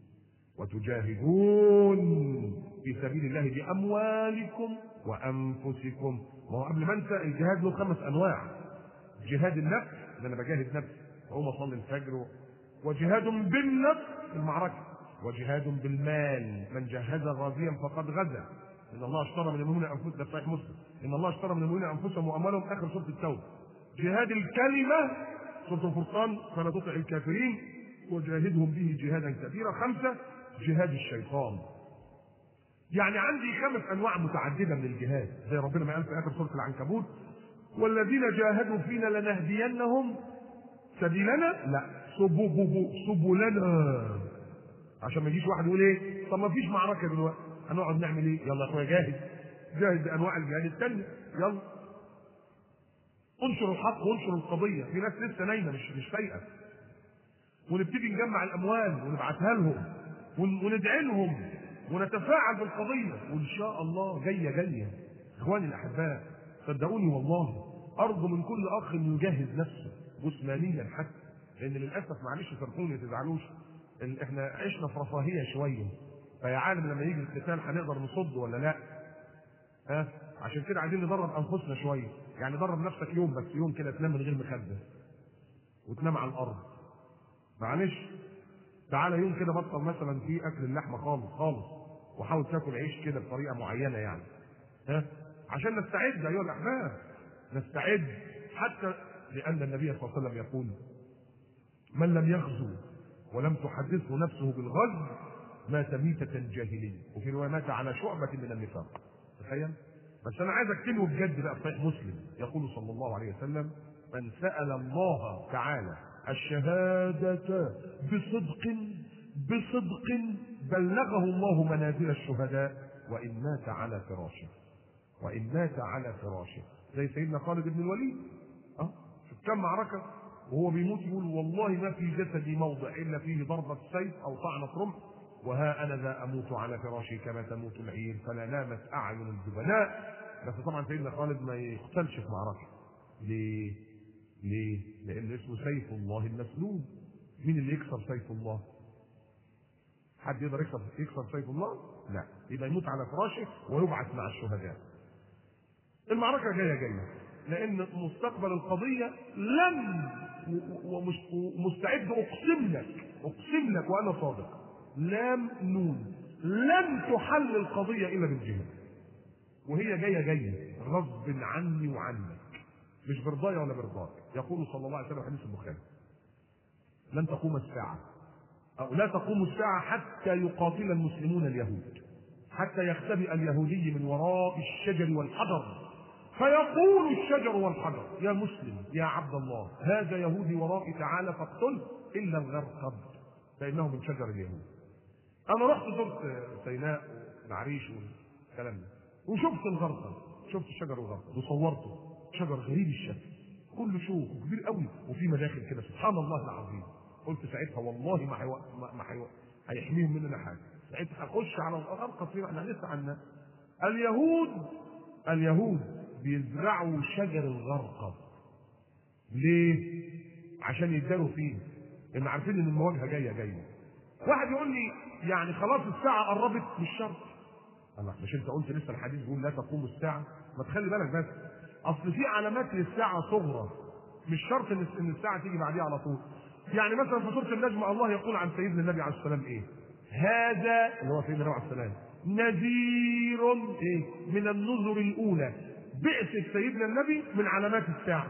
وتجاهدون في سبيل الله باموالكم وانفسكم ما هو قبل ما انسى الجهاد له خمس انواع جهاد النفس اللي انا بجاهد نفسي واقوم اصلي الفجر وجهاد بالنفس في المعركه وجهاد بالمال من جهز غازيا فقد غزا ان الله اشترى من المؤمنين انفسهم ده صحيح مسلم ان الله اشترى من المؤمنين انفسهم واموالهم اخر سوره التوبه جهاد الكلمه سوره الفرقان فلا تطع الكافرين وجاهدهم به جهادا كبيرا خمسه جهاد الشيطان يعني عندي خمس انواع متعدده من الجهاد زي ربنا ما قال في اخر سوره العنكبوت والذين جاهدوا فينا لنهدينهم سبيلنا لا سبب سبلنا عشان ما يجيش واحد يقول ايه طب ما فيش معركه دلوقتي هنقعد نعمل ايه يلا يا اخويا جاهد جاهد بانواع الجهاد الثانيه يلا انشر الحق وانشر القضيه في ناس لسه نايمه مش مش فايقه ونبتدي نجمع الاموال ونبعتها لهم ون- وندعي لهم ونتفاعل بالقضيه وان شاء الله جايه جايه اخواني الاحباء صدقوني والله ارجو من كل اخ انه يجهز نفسه جسمانيا حتى لان للاسف معلش سامحوني ما تزعلوش ال- احنا عشنا في رفاهيه شويه فيا عالم لما يجي القتال هنقدر نصد ولا لا ها عشان كده عايزين ندرب انفسنا شويه يعني درب نفسك يوم بس يوم كده تنام من غير مخده وتنام على الارض معلش تعالى يوم كده بطل مثلا في اكل اللحمه خالص خالص وحاول تاكل عيش كده بطريقه معينه يعني ها عشان نستعد ايها الاحباب نستعد حتى لان النبي صلى الله عليه وسلم يقول من لم يغزو ولم تحدثه نفسه بالغزو مات ميتة جاهلية وفي رواية مات على شعبة من النفاق تخيل بس أنا عايزك تنوي بجد بقى في صحيح مسلم يقول صلى الله عليه وسلم من سأل الله تعالى الشهادة بصدق بصدق بلغه الله منازل الشهداء وإن مات على فراشه وإن مات على فراشه زي سيدنا خالد بن الوليد اه شوف كم معركة وهو بيموت يقول والله ما في جسدي موضع إلا فيه ضربة سيف أو طعنة رمح وها أنا ذا أموت على فراشي كما تموت العين فلا نامت أعين الجبناء بس طبعا سيدنا خالد ما يقتلش في معركة ليه؟ ليه؟ لأن اسمه سيف الله المسلول مين اللي يكسر سيف الله؟ حد يقدر يكسر يكسر سيف الله؟ لا يبقى يموت على فراشه ويبعث مع الشهداء المعركة جاية جاية لأن مستقبل القضية لن ومش- ومستعد أقسم لك أقسم لك وأنا صادق لام نون لن تحل القضية إلا بالجهاد وهي جاية جاية غصب عني وعنك مش برضايا ولا برضاك يقول صلى الله عليه وسلم في حديث البخاري لن تقوم الساعة أو لا تقوم الساعة حتى يقاتل المسلمون اليهود حتى يختبئ اليهودي من وراء الشجر والحجر فيقول الشجر والحجر يا مسلم يا عبد الله هذا يهودي ورائي تعالى فاقتله إلا الغرقد فإنه من شجر اليهود أنا رحت زرت سيناء والعريش والكلام ده وشفت الغرقد شفت الشجر الغرقد وصورته شجر غريب الشكل كله شوك وكبير قوي وفي مداخل كده سبحان الله العظيم قلت ساعتها والله ما حيو... ما ما حيو... هيحميهم مننا حاجه ساعتها هخش على الغرقد فين احنا لسه عنا اليهود اليهود بيزرعوا شجر الغرقد ليه؟ عشان يداروا فيه لان عارفين ان المواجهه جايه جايه واحد يقول لي يعني خلاص الساعه قربت مش شرط الله مش انت قلت لسه الحديث بيقول لا تقوم الساعه ما تخلي بالك بس اصل في علامات للساعه صغرى مش شرط ان ان الساعه تيجي بعديها على طول يعني مثلا في سوره النجم الله يقول عن سيدنا النبي عليه السلام ايه هذا اللي هو سيدنا النبي عليه السلام نذير ايه من النذر الاولى بعثة سيدنا النبي من علامات الساعه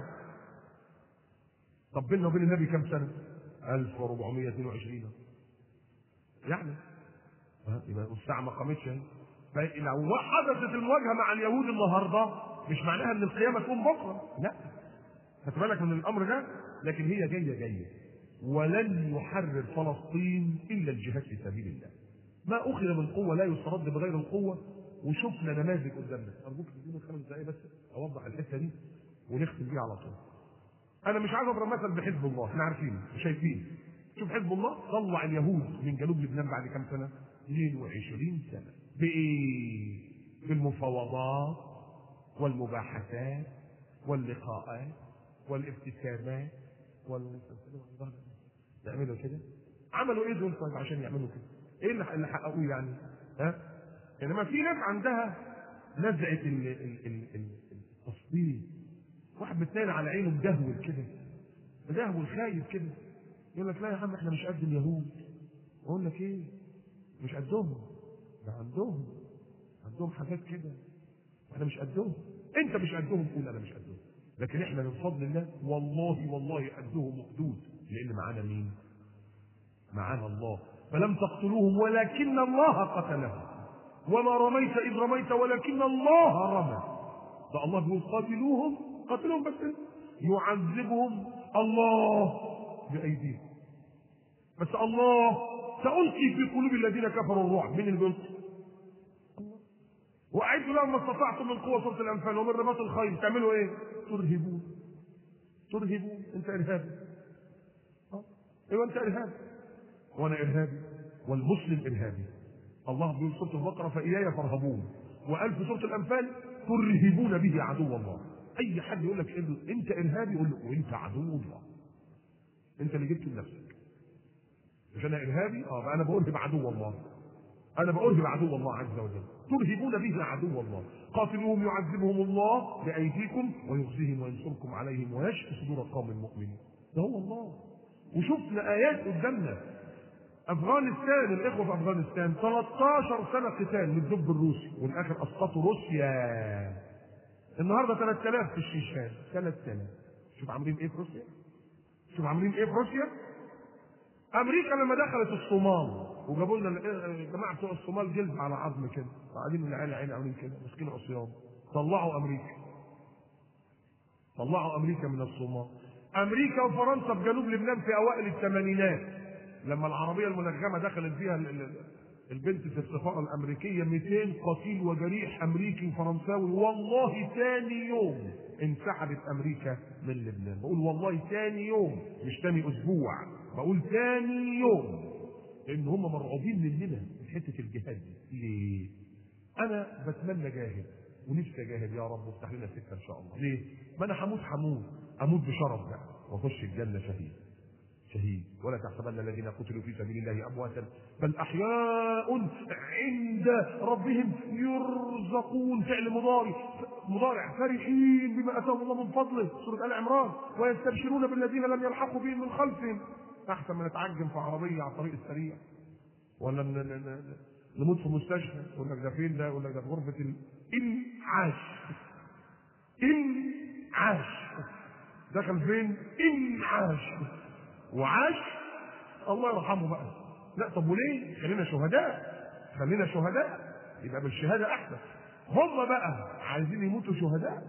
طب بيننا وبين النبي كم سنه 1422 يعني ها، يبقى الساعه ما قامتش اهي فلو حدثت المواجهه مع اليهود النهارده مش معناها ان القيامه تقوم بكره لا خدت بالك من الامر ده لكن هي جايه جايه ولن يحرر فلسطين الا الجهاد في سبيل الله ما اخذ من قوه لا يسترد بغير القوه وشفنا نماذج قدامنا ارجوك تديني خمس دقائق بس اوضح الحته دي ونختم بيها على طول انا مش عايز اضرب مثل بحزب الله احنا عارفين وشايفين شوف حزب الله طلع اليهود من جنوب لبنان بعد كام سنه 22 سنه بايه بالمفاوضات والمباحثات واللقاءات والابتسامات وال يعملوا كده عملوا ايه دول طيب عشان يعملوا كده ايه اللي اللي حققوه يعني ها انما في ناس عندها نزعه ال- ال- ال- ال- التصديق واحد متنين على عينه مدهول كده مدهول خايف كده يقول لك لا يا عم احنا مش قد اليهود اقول لك ايه مش قدهم ده عندهم عندهم حاجات كده واحنا مش قدهم انت مش قدهم قول انا مش قدهم لكن احنا من فضل الله والله والله قدهم وقدود لان معانا مين معانا الله فلم تقتلوهم ولكن الله قتلهم وما رميت اذ رميت ولكن الله رمى ده الله بيقول قاتلوهم قاتلوهم بس يعذبهم الله بايديهم بس الله سألقي في قلوب الذين كفروا الرعب مين اللي بيلقي؟ وأعدوا لهم ما استطعتم من قوة سورة الأنفال ومن رباط الخيل تعملوا إيه؟ ترهبون ترهبون انت ارهابي اه ايوه انت ارهابي وانا ارهابي والمسلم ارهابي الله بيقول سوره البقره فاياي فارهبون وقال في سوره الانفال ترهبون به عدو الله اي حد يقول لك إيه انت ارهابي يقول له وانت عدو الله انت اللي جبت لنفسك مش انا ارهابي اه بقى انا بارهب عدو الله انا بارهب عدو الله عز وجل ترهبون به عدو الله قاتلوهم يعذبهم الله بايديكم ويخزيهم وينصركم عليهم ويشفي صدور قوم المؤمنين ده هو الله وشفنا ايات قدامنا افغانستان الاخوه في افغانستان 13 سنه قتال للدب الروسي والاخر اسقطوا روسيا النهارده 3000 في الشيشان 3000 شوف عاملين ايه في روسيا شوف عاملين ايه في روسيا امريكا لما دخلت الصومال وجابوا لنا الجماعه بتوع الصومال جلد على عظم كده قاعدين العيال عين عاملين كده ماسكين عصيان طلعوا امريكا طلعوا امريكا من الصومال امريكا وفرنسا في جنوب لبنان في اوائل الثمانينات لما العربيه المنغمه دخلت فيها ال- ال- البنت في السفاره الامريكيه 200 قتيل وجريح امريكي وفرنساوي والله ثاني يوم انسحبت امريكا من لبنان بقول والله ثاني يوم مش ثاني اسبوع بقول ثاني يوم لان هم مرعوبين مننا من حته الجهاد دي ليه؟ انا بتمنى جاهد ونفسي اجاهد يا رب وافتح لنا سكه ان شاء الله ليه؟ ما انا هموت هموت اموت بشرف بقى واخش الجنه شهيد شهيد ولا تحسبن الذين قتلوا في سبيل الله امواتا بل احياء عند ربهم يرزقون فعل مضارع مضارع فرحين بما اتاهم الله من فضله سوره ال عمران ويستبشرون بالذين لم يلحقوا بهم من خلفهم احسن من نتعجم في عربيه على الطريق السريع ولا ن- ن- ن- نموت في مستشفى يقول لك ده فين ده يقول لك ده في غرفه الانعاش انعاش دخل فين انعاش وعاش الله يرحمه بقى لا طب وليه خلينا شهداء خلينا شهداء يبقى بالشهاده احسن هم بقى عايزين يموتوا شهداء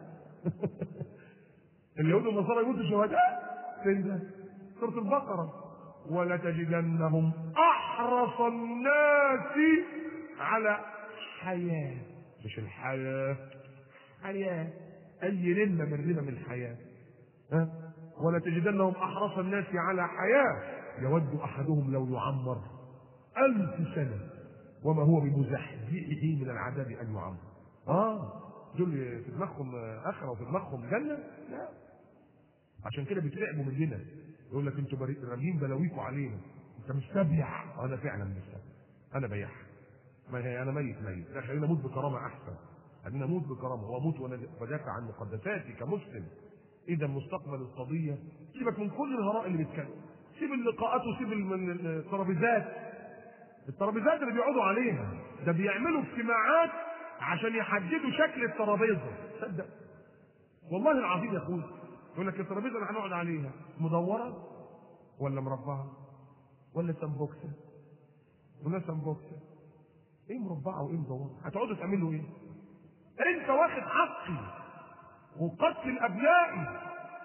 اليهود والنصارى يموتوا شهداء فين ده سوره البقره ولتجدنهم احرص الناس على حياه مش الحياه حياه اي لمه من لمم الحياه ها ولتجدنهم احرص الناس على حياه يود احدهم لو يعمر الف سنه وما هو بمزحزحه من العذاب ان يعمر اه دول في دماغهم اخره وفي دماغهم جنه لا عشان كده بيترعبوا مننا يقول لك انتوا بري- رامين بلاويكوا علينا انت مستبيع انا فعلا مستبيع انا بياع ما هي انا ميت ميت لا خلينا اموت بكرامه احسن خلينا اموت بكرامه واموت وانا بدافع عن مقدساتي كمسلم اذا مستقبل القضيه سيبك من كل الهراء اللي بيتكلم سيب اللقاءات وسيب ال- الترابيزات الترابيزات اللي بيقعدوا عليها ده بيعملوا اجتماعات عشان يحددوا شكل الترابيزه تصدق والله العظيم يا اخويا يقول لك الترابيزه اللي هنقعد عليها مدوره ولا مربعه ولا سمبوكسه ولا سمبوكسه ايه مربعه وايه مدوره هتقعدوا تعملوا ايه انت واخد حقي وقتل ابنائي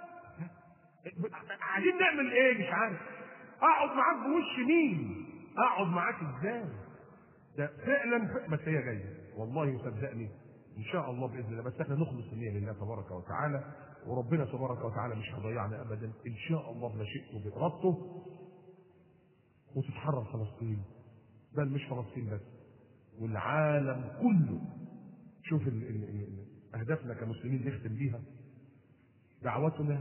عايزين نعمل ايه مش عارف اقعد معاك بوش مين اقعد معاك ازاي ده فعلا ف... بس هي جايه والله صدقني ان شاء الله باذن الله بس احنا نخلص النيه لله تبارك وتعالى وربنا تبارك وتعالى مش هيضيعنا ابدا ان شاء الله بمشيئته بارادته وتتحرر فلسطين بل مش فلسطين بس والعالم كله شوف ال ال ال اهدافنا كمسلمين نختم بيها دعوتنا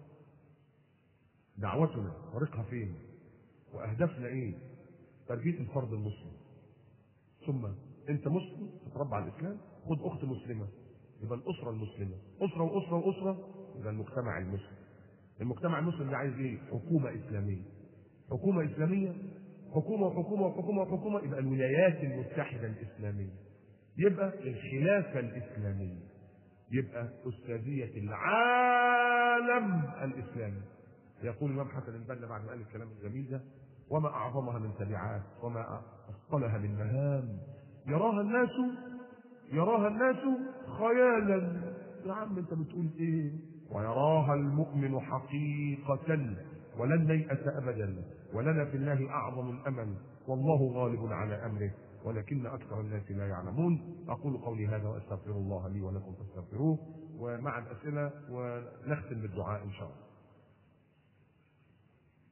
دعوتنا طريقها فين واهدافنا ايه تربيه الفرد المسلم ثم انت مسلم تتربى على الاسلام خد اخت مسلمه يبقى الاسره المسلمه اسره واسره واسره يبقى المجتمع المسلم المجتمع المسلم ده عايز ايه حكومه اسلاميه حكومه اسلاميه حكومه وحكومه وحكومه وحكومه يبقى الولايات المتحده الاسلاميه يبقى الخلافه الاسلاميه يبقى استاذيه العالم الاسلامي يقول الامام حسن البنا بعد ما قال الكلام الجميل ده وما اعظمها من تبعات وما اثقلها من مهام يراها الناس يراها الناس خيالا يا عم انت بتقول ايه ويراها المؤمن حقيقة ولن نيأس أبدا ولنا في الله أعظم الأمل والله غالب على أمره ولكن أكثر الناس لا يعلمون أقول قولي هذا وأستغفر الله لي ولكم فاستغفروه ومع الأسئلة ونختم بالدعاء إن شاء الله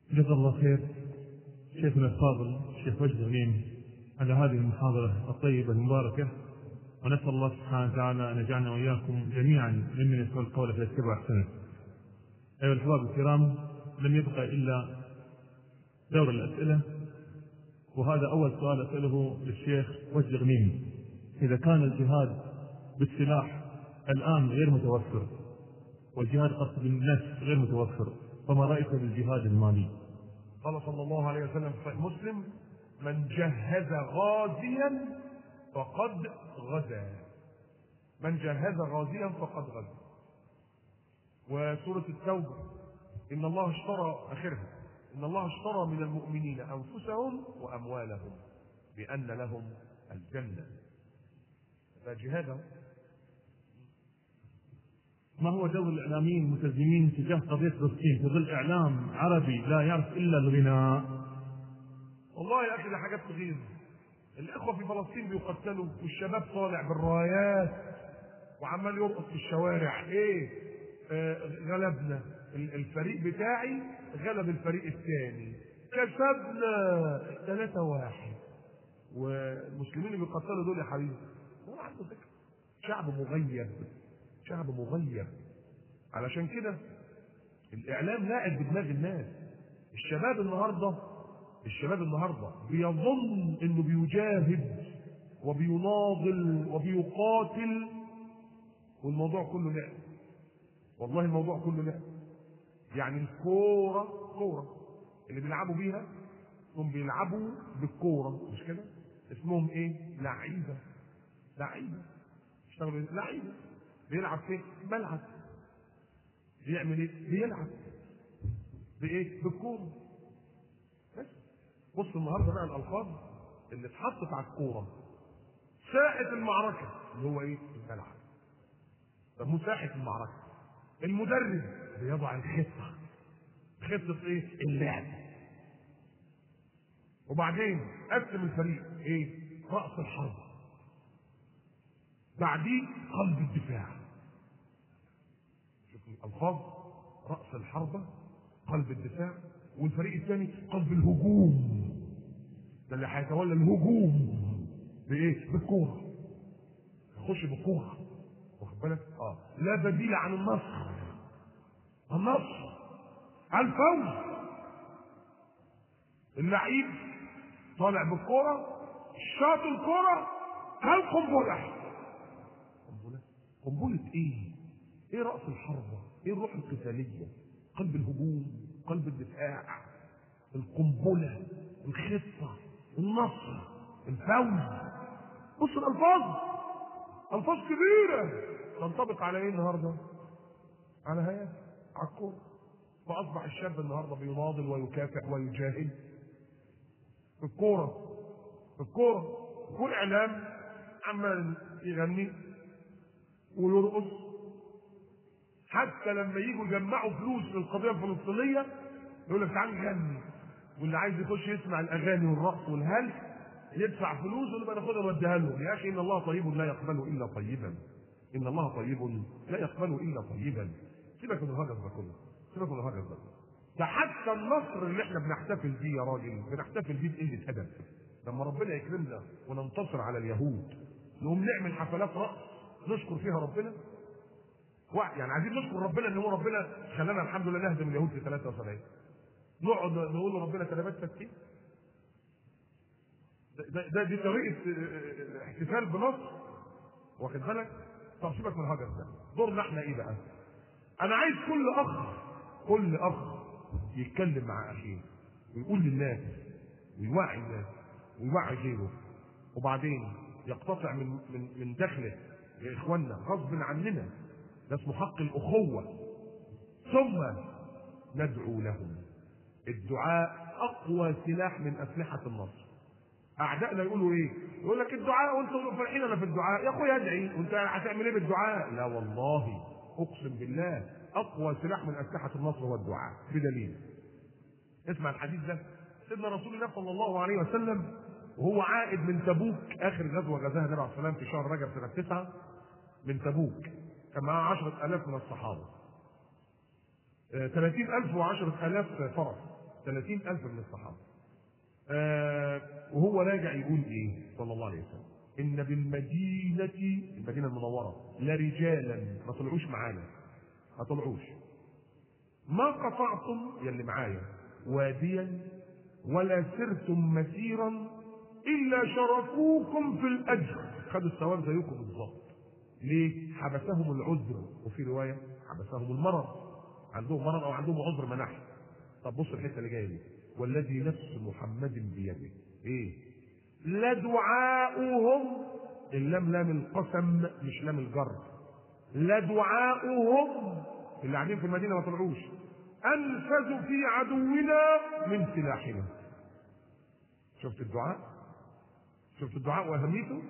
جزا الله خير شيخنا الفاضل الشيخ وجد غنيم على هذه المحاضرة الطيبة المباركة ونسأل الله سبحانه وتعالى أن يجعلنا وإياكم جميعا ممن يسمع القول فيتبع أحسنه. أيها الأحباب الكرام لم يبقى إلا دور الأسئلة وهذا أول سؤال أسأله للشيخ وجد غنيم إذا كان الجهاد بالسلاح الآن غير متوفر والجهاد قصد النفس غير متوفر فما رأيك بالجهاد المالي؟ قال صلى الله عليه وسلم في صحيح مسلم من جهز غازيا فقد غزا من جهز غازيا فقد غزا وسورة التوبة إن الله اشترى آخرها إن الله اشترى من المؤمنين أنفسهم وأموالهم بأن لهم الجنة ده جهاد ما هو دور الإعلاميين الملتزمين تجاه قضية فلسطين في ظل إعلام عربي لا يعرف إلا الغناء والله يا أخي ده حاجات تغيظ الإخوة في فلسطين بيقتلوا والشباب طالع بالرايات وعمال يرقص في الشوارع إيه آه غلبنا الفريق بتاعي غلب الفريق الثاني كسبنا ثلاثة واحد والمسلمين اللي بيقتلوا دول يا حبيبي هو عنده فكرة شعب مغيب شعب مغيب علشان كده الإعلام لاعب بدماغ الناس الشباب النهارده الشباب النهارده بيظن انه بيجاهد وبيناضل وبيقاتل والموضوع كله لعب والله الموضوع كله لعب يعني الكوره كوره اللي بيلعبوا بيها هم بيلعبوا بالكوره مش كده اسمهم ايه لعيبه لعيبه اشتغلوا لعيبه بيلعب فين ملعب بيعمل ايه بيلعب بايه بالكوره بس بص النهارده بقى الالفاظ اللي اتحطت على الكوره ساحه المعركه اللي هو ايه الملعب طب ساحه المعركه المدرب بيضع الخطه خطه ايه اللعب وبعدين قسم الفريق ايه راس الحرب بعديه قلب الدفاع شوف الالفاظ راس الحربه قلب الدفاع والفريق الثاني قلب الهجوم ده اللي هيتولى الهجوم بايه؟ بالكوره يخش بالكوره واخد بالك؟ اه لا بديل عن النصر النصر الفوز اللعيب طالع بالكوره شاط الكوره القنبله قنبله قنبله ايه؟ ايه راس الحربه؟ ايه الروح القتاليه؟ قلب الهجوم قلب الدفاع القنبلة الخطة النصر الفوز بص الألفاظ ألفاظ كبيرة تنطبق على إيه النهاردة؟ على هيا على الكورة فأصبح الشاب النهاردة بيناضل ويكافح ويجاهد في الكورة في الكورة والإعلام عمال يغني ويرقص حتى لما يجوا يجمعوا فلوس للقضيه الفلسطينيه يقول لك تعال نغني واللي عايز يخش يسمع الاغاني والرقص والهلس يدفع فلوس ونبقى ناخدها نوديها له يا اخي ان الله طيب لا يقبل الا طيبا ان الله طيب لا يقبل الا طيبا سيبك من الهجس ده كله سيبك من الهجس ده ده حتى النصر اللي احنا بنحتفل بيه يا راجل بنحتفل بيه بقله ادب لما ربنا يكرمنا وننتصر على اليهود نقوم نعمل حفلات رقص نشكر فيها ربنا يعني عايزين نشكر ربنا ان هو ربنا خلانا الحمد لله نهزم اليهود في 73 نقعد نقول لربنا كلمات تسكين ده, ده دي طريقه احتفال بنصر واخد بالك طب سيبك من الهجر ده دورنا احنا ايه بقى انا عايز كل اخ كل اخ يتكلم مع اخيه ويقول للناس ويوعي الناس ويوعي غيره وبعدين يقتطع من من من دخله يا اخوانا غصب عننا ده اسمه حق الأخوة ثم ندعو لهم الدعاء أقوى سلاح من أسلحة النصر أعدائنا يقولوا إيه؟ يقول لك الدعاء وأنتم فرحين أنا في الدعاء يا أخويا ادعي وأنت هتعمل إيه بالدعاء؟ لا والله أقسم بالله أقوى سلاح من أسلحة النصر هو الدعاء بدليل اسمع الحديث ده سيدنا رسول الله صلى الله عليه وسلم وهو عائد من تبوك آخر غزوة غزاها النبي عليه الصلاة والسلام في شهر رجب سنة تسعة من تبوك كان معاه عشرة آلاف من الصحابة ثلاثين ألف وعشرة آلاف فرس ثلاثين ألف من الصحابة آه وهو راجع يقول إيه صلى الله عليه وسلم إن بالمدينة المدينة المنورة لرجالا ما طلعوش معانا ما طلعوش ما قطعتم يلي معايا واديا ولا سرتم مسيرا إلا شركوكم في الأجر خدوا الثواب زيكم بالظبط ليه؟ حبسهم العذر وفي رواية حبسهم المرض عندهم مرض أو عندهم عذر منحي طب بص الحتة اللي جاية دي والذي نفس محمد بيده إيه؟ لدعاؤهم اللام لام القسم مش لام الجر لدعاؤهم اللي قاعدين في المدينة ما طلعوش أنفذ في عدونا من سلاحنا شفت الدعاء شفت الدعاء وأهميته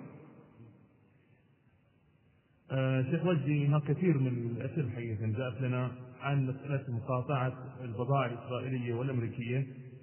آه شيخ وجدي هناك كثير من الأسئلة حقيقة جاءت لنا عن مسألة مقاطعة البضائع الإسرائيلية والأمريكية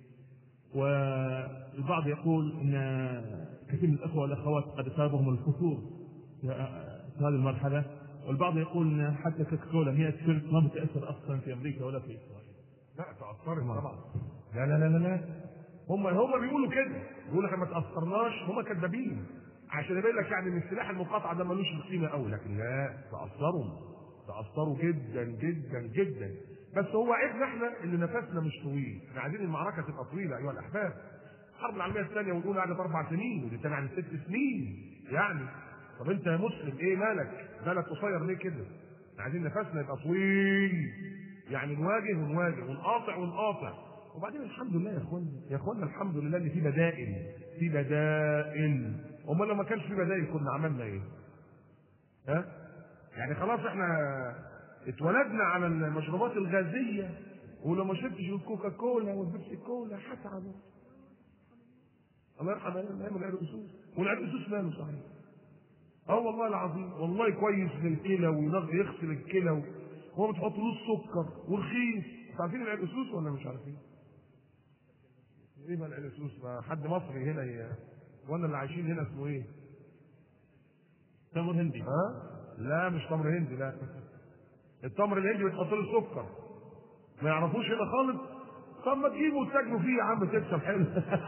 والبعض يقول أن كثير من الأخوة والأخوات قد أصابهم الفتور في هذه المرحلة والبعض يقول أن حتى كوكاكولا هي الشرك ما بتأثر أصلا في أمريكا ولا في إسرائيل لا تأثرت طبعا لا لا لا لا لا هم هم بيقولوا كده بيقولوا احنا ما تأثرناش هم كذابين عشان يبين لك يعني ان السلاح المقاطعه ده ملوش قيمه قوي لكن لا تأثروا تأثروا جدا جدا جدا بس هو عيبنا احنا اللي نفسنا مش طويل احنا عايزين المعركه تبقى طويله ايها الاحباب الحرب العالميه الثانيه ونقول قعدت اربع سنين ودي الثانيه عن ست سنين يعني طب انت يا مسلم ايه مالك مالك قصير ليه كده احنا عايزين نفسنا يبقى طويل يعني نواجه ونواجه ونقاطع ونقاطع وبعدين الحمد لله يا اخوانا يا اخوانا الحمد لله ان في بدائل في بدائل امال لو ما كانش في بدائل كنا عملنا ايه ها يعني خلاص احنا اتولدنا على المشروبات الغازيه ولو ما شربتش الكوكا كولا والبيبسي كولا هتعب الله يرحم ايام العرقسوس والعرقسوس ماله صحيح اه والله العظيم والله كويس للكلى ويغسل الكلى هو بتحط له السكر ورخيص عارفين العرقسوس ولا مش عارفين؟ ايه بقى العرقسوس ما حد مصري هنا ي... وانا اللي عايشين هنا اسمه ايه؟ تمر هندي ها؟ لا مش تمر هندي لا التمر الهندي بتحط له سكر ما يعرفوش هنا خالص طب ما تجيبوا وتاكلوا فيه يا عم تكسب حلو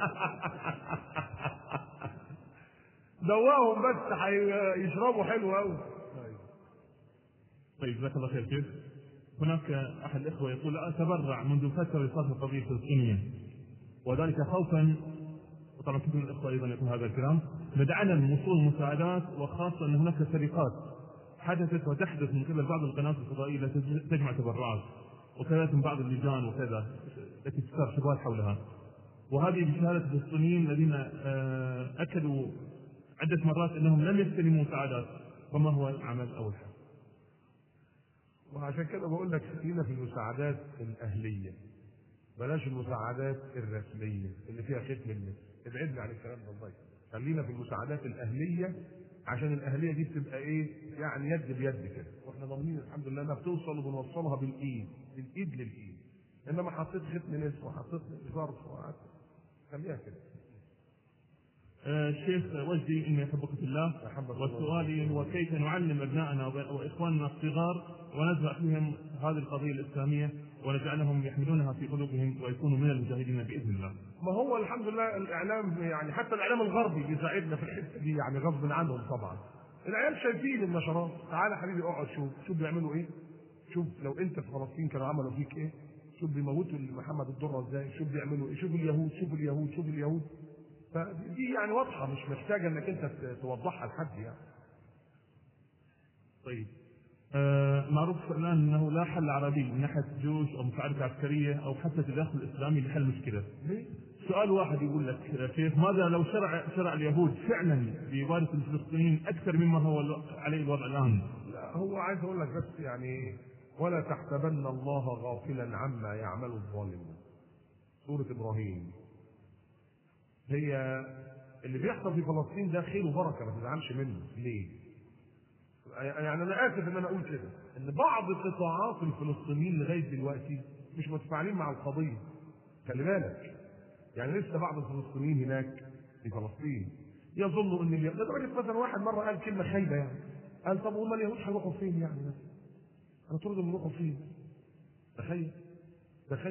دواهم بس هيشربوا حلو قوي طيب جزاك الله خير كيف؟ هناك احد الاخوه يقول اتبرع منذ فتره لصالح القضيه الفلسطينيه وذلك خوفا وطبعا كثير من الاخوه ايضا يقول هذا الكلام ندعنا من وصول المساعدات وخاصه ان هناك سرقات حدثت وتحدث من قبل بعض القنوات الفضائيه التي تجمع تبرعات وكذلك من بعض اللجان وكذا التي تثار شبهات حولها وهذه بشهاده الفلسطينيين الذين اكدوا عده مرات انهم لم يستلموا مساعدات فما هو العمل او الحل؟ وعشان كده بقول لك خلينا في المساعدات الاهليه بلاش المساعدات الرسميه اللي فيها ختم الناس ابعدنا عن الكلام ده الله خلينا في المساعدات الاهليه عشان الاهليه دي بتبقى ايه يعني يد بيد كده واحنا ضامنين الحمد لله انها بتوصل وبنوصلها بالايد بالايد للايد انما حطيت ختم ناس وحطيت ظرف خليها كده الشيخ وجدي اني احبك في الله وسؤالي هو كيف نعلم ابنائنا واخواننا الصغار ونزرع فيهم هذه القضيه الاسلاميه ونجعلهم يحملونها في قلوبهم ويكونوا من المجاهدين باذن الله. ما هو الحمد لله الاعلام يعني حتى الاعلام الغربي بيساعدنا في الحته دي يعني غصب عنهم طبعا. العيال شايفين النشرات، تعالى حبيبي اقعد شوف، شوف بيعملوا ايه؟ شوف لو انت في فلسطين كانوا عملوا فيك ايه؟ شوف بيموتوا محمد الدره ازاي؟ شوف بيعملوا ايه؟ شوف اليهود، شوف اليهود، شوف اليهود. فدي يعني واضحه مش محتاجه انك انت توضحها لحد يعني. طيب آه معروف الان انه لا حل عربي من ناحيه جيوش او مساعده عسكريه او حتى تداخل اسلامي لحل مشكله. ليه؟ سؤال واحد يقول لك يا شيخ ماذا لو شرع شرع اليهود فعلا بإبادة الفلسطينيين أكثر مما هو عليه الوضع الآن؟ لا هو عايز أقول لك بس يعني ولا تحسبن الله غافلا عما يعمل الظالمون. سورة إبراهيم هي اللي بيحصل في فلسطين ده خير وبركه ما تزعلش منه ليه؟ يعني انا اسف ان انا اقول كده ان بعض قطاعات الفلسطينيين لغايه دلوقتي مش متفاعلين مع القضيه خلي بالك يعني لسه بعض الفلسطينيين هناك في فلسطين يظنوا ان اليهود لدرجه مثلا واحد مره قال كلمه خايبه يعني قال طب هم اليهود هيروحوا فين يعني بس؟ هنطردهم يروحوا فين؟ تخيل تخيل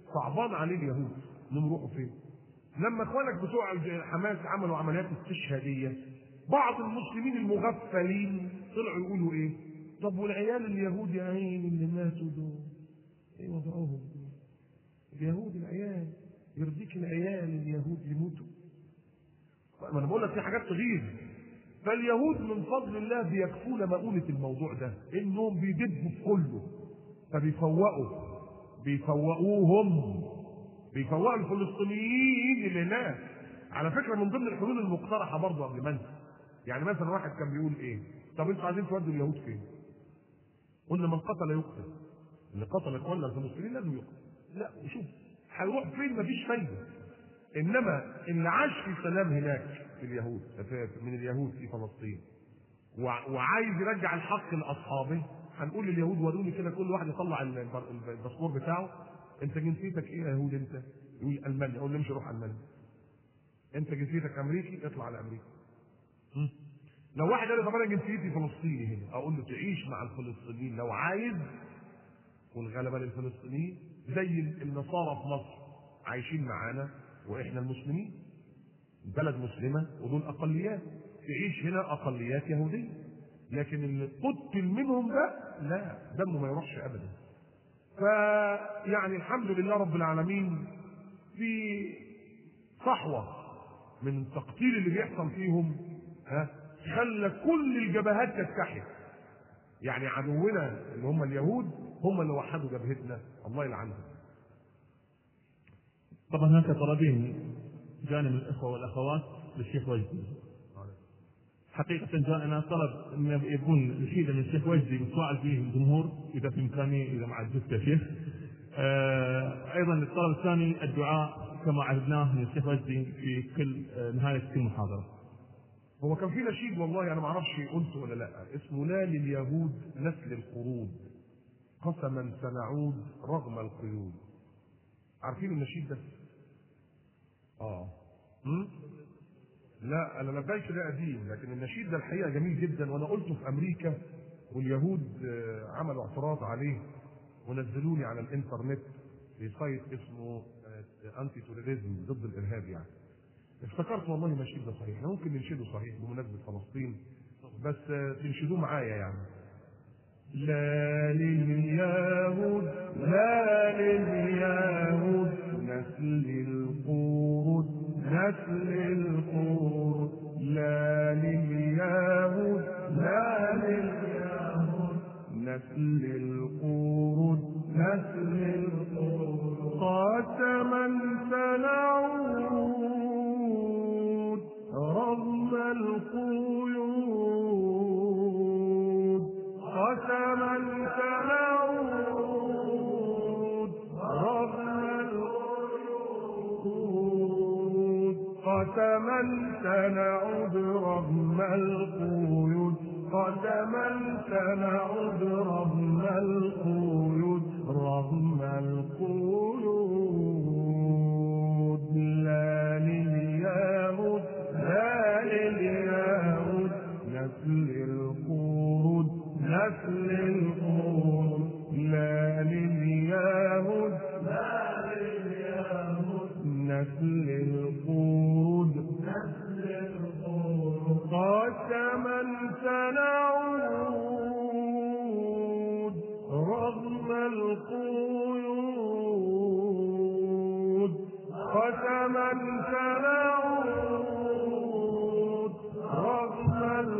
صعبان عليه اليهود انهم يروحوا فين لما اخوانك بتوع حماس عملوا عمليات استشهاديه بعض المسلمين المغفلين طلعوا يقولوا ايه طب والعيال اليهود يا عيني اللي ماتوا دول ايه وضعهم اليهود العيال يرضيك العيال اليهود يموتوا ما انا بقول لك في حاجات تغيظ فاليهود من فضل الله بيكفون مؤونة الموضوع ده انهم بيدبوا في كله فبيفوقوا بيفوقوهم بيفوقوا الفلسطينيين اللي هناك على فكره من ضمن الحلول المقترحه برضه قبل ما انسى يعني مثلا واحد كان بيقول ايه طب انتوا عايزين تودوا اليهود فين؟ قلنا من قتل يقتل اللي قتل اخواننا الفلسطينيين لازم يقتل لا شوف هيروح فين مفيش فايده انما اللي عاش في سلام هناك في اليهود من اليهود في فلسطين وعايز يرجع الحق لاصحابه هنقول لليهود وروني كده كل واحد يطلع الباسبور بتاعه انت جنسيتك ايه يا يهود انت؟ يقول المانيا اقول له امشي روح المانيا انت جنسيتك امريكي اطلع على امريكا لو واحد قال لي طب انا جنسيتي فلسطيني هنا اقول له تعيش مع الفلسطينيين لو عايز والغلبه للفلسطينيين زي النصارى في مصر عايشين معانا واحنا المسلمين بلد مسلمه ودول اقليات تعيش هنا اقليات يهوديه لكن اللي قتل منهم ده لا دمه ما يروحش ابدا فيعني الحمد لله رب العالمين في صحوه من التقتيل اللي بيحصل فيهم ها خلى كل الجبهات تتحد يعني عدونا اللي هم اليهود هم اللي وحدوا جبهتنا الله يلعنهم طبعا هناك طلبين جانب الاخوه والاخوات للشيخ وجدي حقيقة جاءنا طلب ان يكون نشيدا من الشيخ وجدي يتفاعل فيه الجمهور اذا في امكانه اذا ما عجزت يا شيخ. آه ايضا الطلب الثاني الدعاء كما عهدناه من الشيخ وجدي في كل آه نهاية كل محاضرة. هو كان في نشيد والله انا ما اعرفش قلته ولا لا اسمه لا لليهود نسل القرود قسما سنعود رغم القيود. عارفين النشيد ده؟ اه م? لا انا لبيك ده قديم لكن النشيد ده الحقيقه جميل جدا وانا قلته في امريكا واليهود عملوا اعتراض عليه ونزلوني على الانترنت في سايت اسمه انتي توريزم ضد الارهاب يعني افتكرت والله النشيد ده صحيح احنا ممكن ننشده صحيح بمناسبه فلسطين بس تنشدوه معايا يعني لا لليهود لا لليهود نسل القرود نسل القرود لا لليهود لا لليهود نسل القرود نسل القرود قسما سنعود رغم القيود قسما سنعود رغم القيود قسما سنعود رغم القيود قسما سنعود رغم القيود رغم القيود لا لليهود لا لليهود نسل القرود نسل القرود لا لليهود لا لليهود نسل القرود نسل القرود قسما سنعود رغم القيود قسما سنعود رغم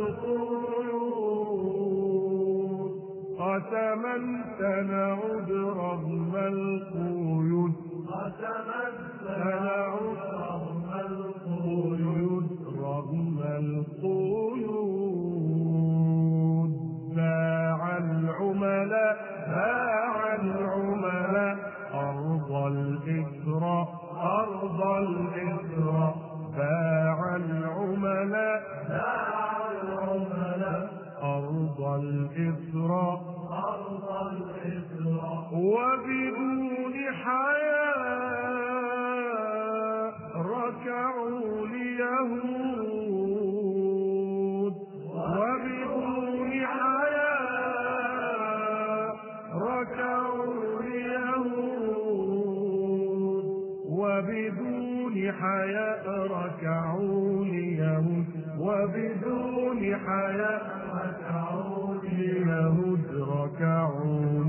القيود قسما سنعود رغم القيود قسما سنعود رغم القيود رغم القيود باع العملاء باع العملاء أرض الإسراء أرض الإسراء باع العملاء باع العملاء أرض الإسراء أرض الإسراء وبدون حياة ركعوا ليهود وبدون حياة ركعوا ليهود حياء ركعوا ليهود وبدون حياء ركعوا ليهود ركعوا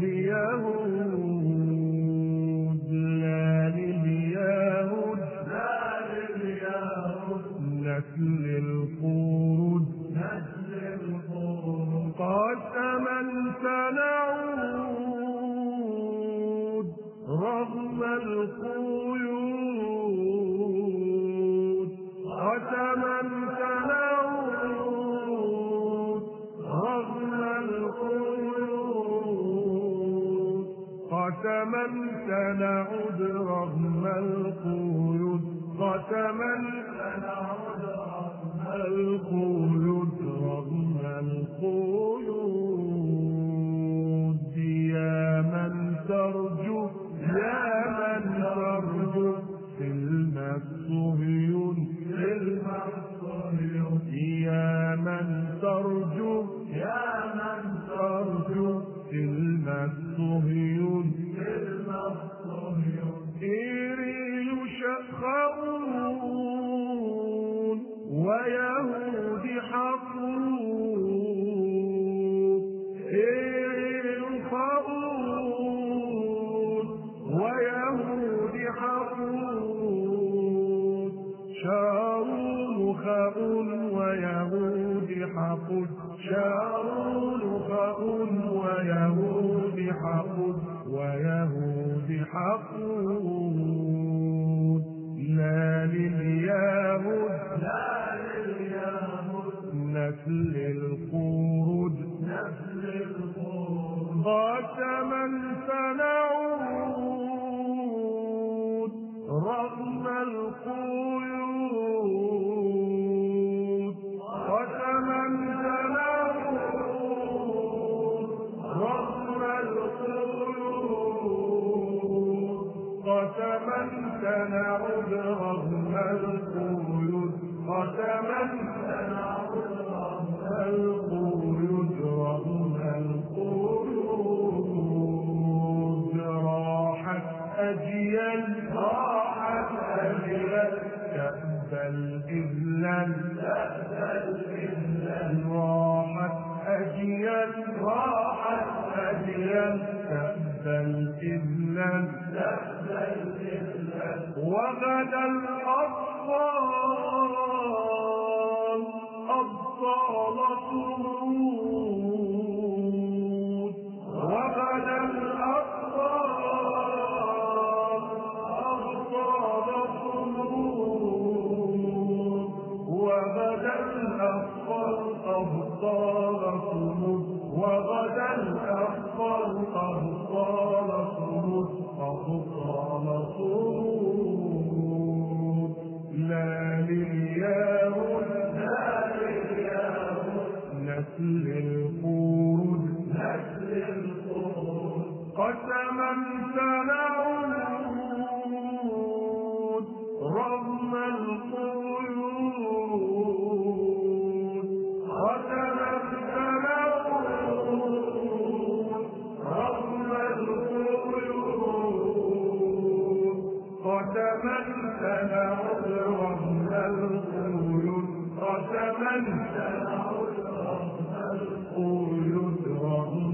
ليهود لا لليهود لا لليهود نسل القرود نسل القرود قسما سنعود رغم القيود قسما سنعود رغم القيود قسما سنعود رغم القيود قسما سنعود رغم القيود رغم القيود يا من ترجو يا من ترجو سلم الصهيون سلم الصهيون يا من ترجو يا من ترجو سلم الصهيون سلم الصهيون إيري يشخرون ويهود حقون إيري يخرون ويهود حقون شارون خاء ويهود حقون شارون خاء ويهود حقون ويهود حقون لا لليهود لا لليهود نسل القرود نسل القرود قسما سنعود رغم القيود قسما سنعود رغم القيود قسما سنعود رغم القيود قسما سنعود رغم القيود رغم القيود راحت أجيال راحت أجيال كأب الإذلال كأب الإذلال راحت أجيال راحت أجيال كأب الإذلال كأب الإذلال وغدا الأطفال أبطال صمود وغدا الأطفال أبطال صمود وغدا الأطفال أبطال صمود وغدا الأطفال أبطال صمود أبطال صمود لا لليهود لا لليهود نسل القرود نسل القرود قسما سنعود رغم القيود قسما سنعود رغم القيود قسما سنعود رغم القيود قسما سنعود رغم القيود رغم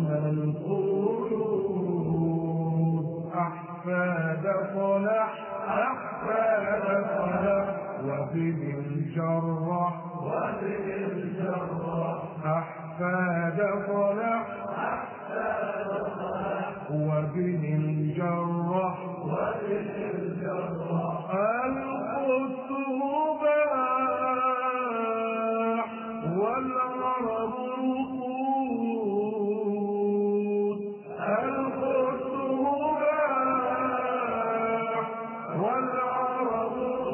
القيود أحفاد صلاح أحفاد صلاح وبن الجراح وبن الجراح أحفاد صلاح أحفاد صلاح وبن الجراح وبن الجراح القدس باح والعرب رقود القدس باح والعرب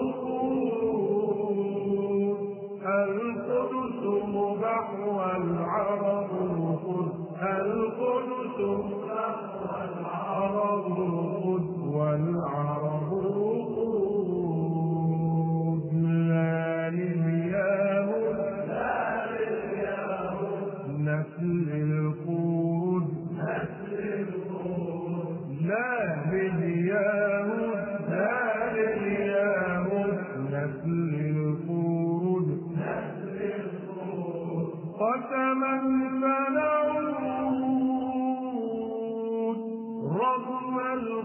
رقود القدس مباح والعرب رقود القدس مباح والعرب رقود والعرب رقود لا لليهود لا لليهود نسل القرود نسل القرود لا لليهود لا لليهود رغم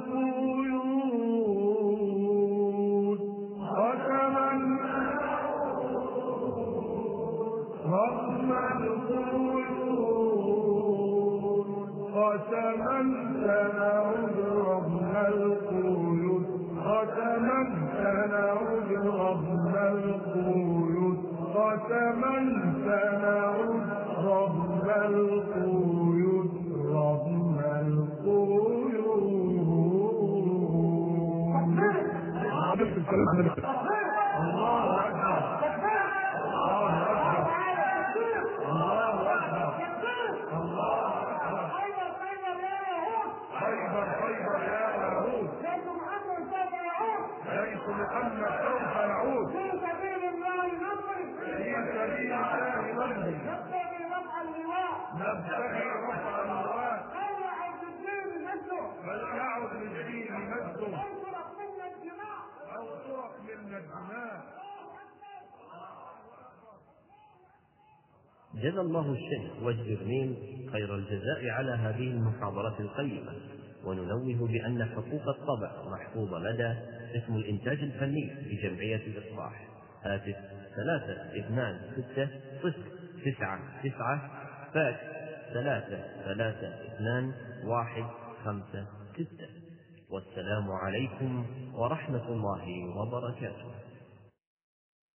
القيود ختما رغم القيود ختما سنعود رغم القيود ختما سنعود رغم القيود ختما سنعود رغم القيود رغم القيود الله أكبر الله أكبر الله أكبر الله أكبر خيبر خيبر يا يهود جيش محمد سوف يعود في سبيل الله نمضي نبتغي رفع اللواء فليعد للدين مجده أو طرق من الدماء جزا الله الشيخ والجرمين خير الجزاء على هذه المحاضرة القيمة وننوه بأن حقوق الطبع محفوظة لدى اسم الإنتاج الفني بجمعية الإصلاح هاتف ثلاثة اثنان ستة صفر تسعة تسعة فاكس ثلاثة ثلاثة اثنان واحد خمسة ستة والسلام عليكم ورحمة الله وبركاته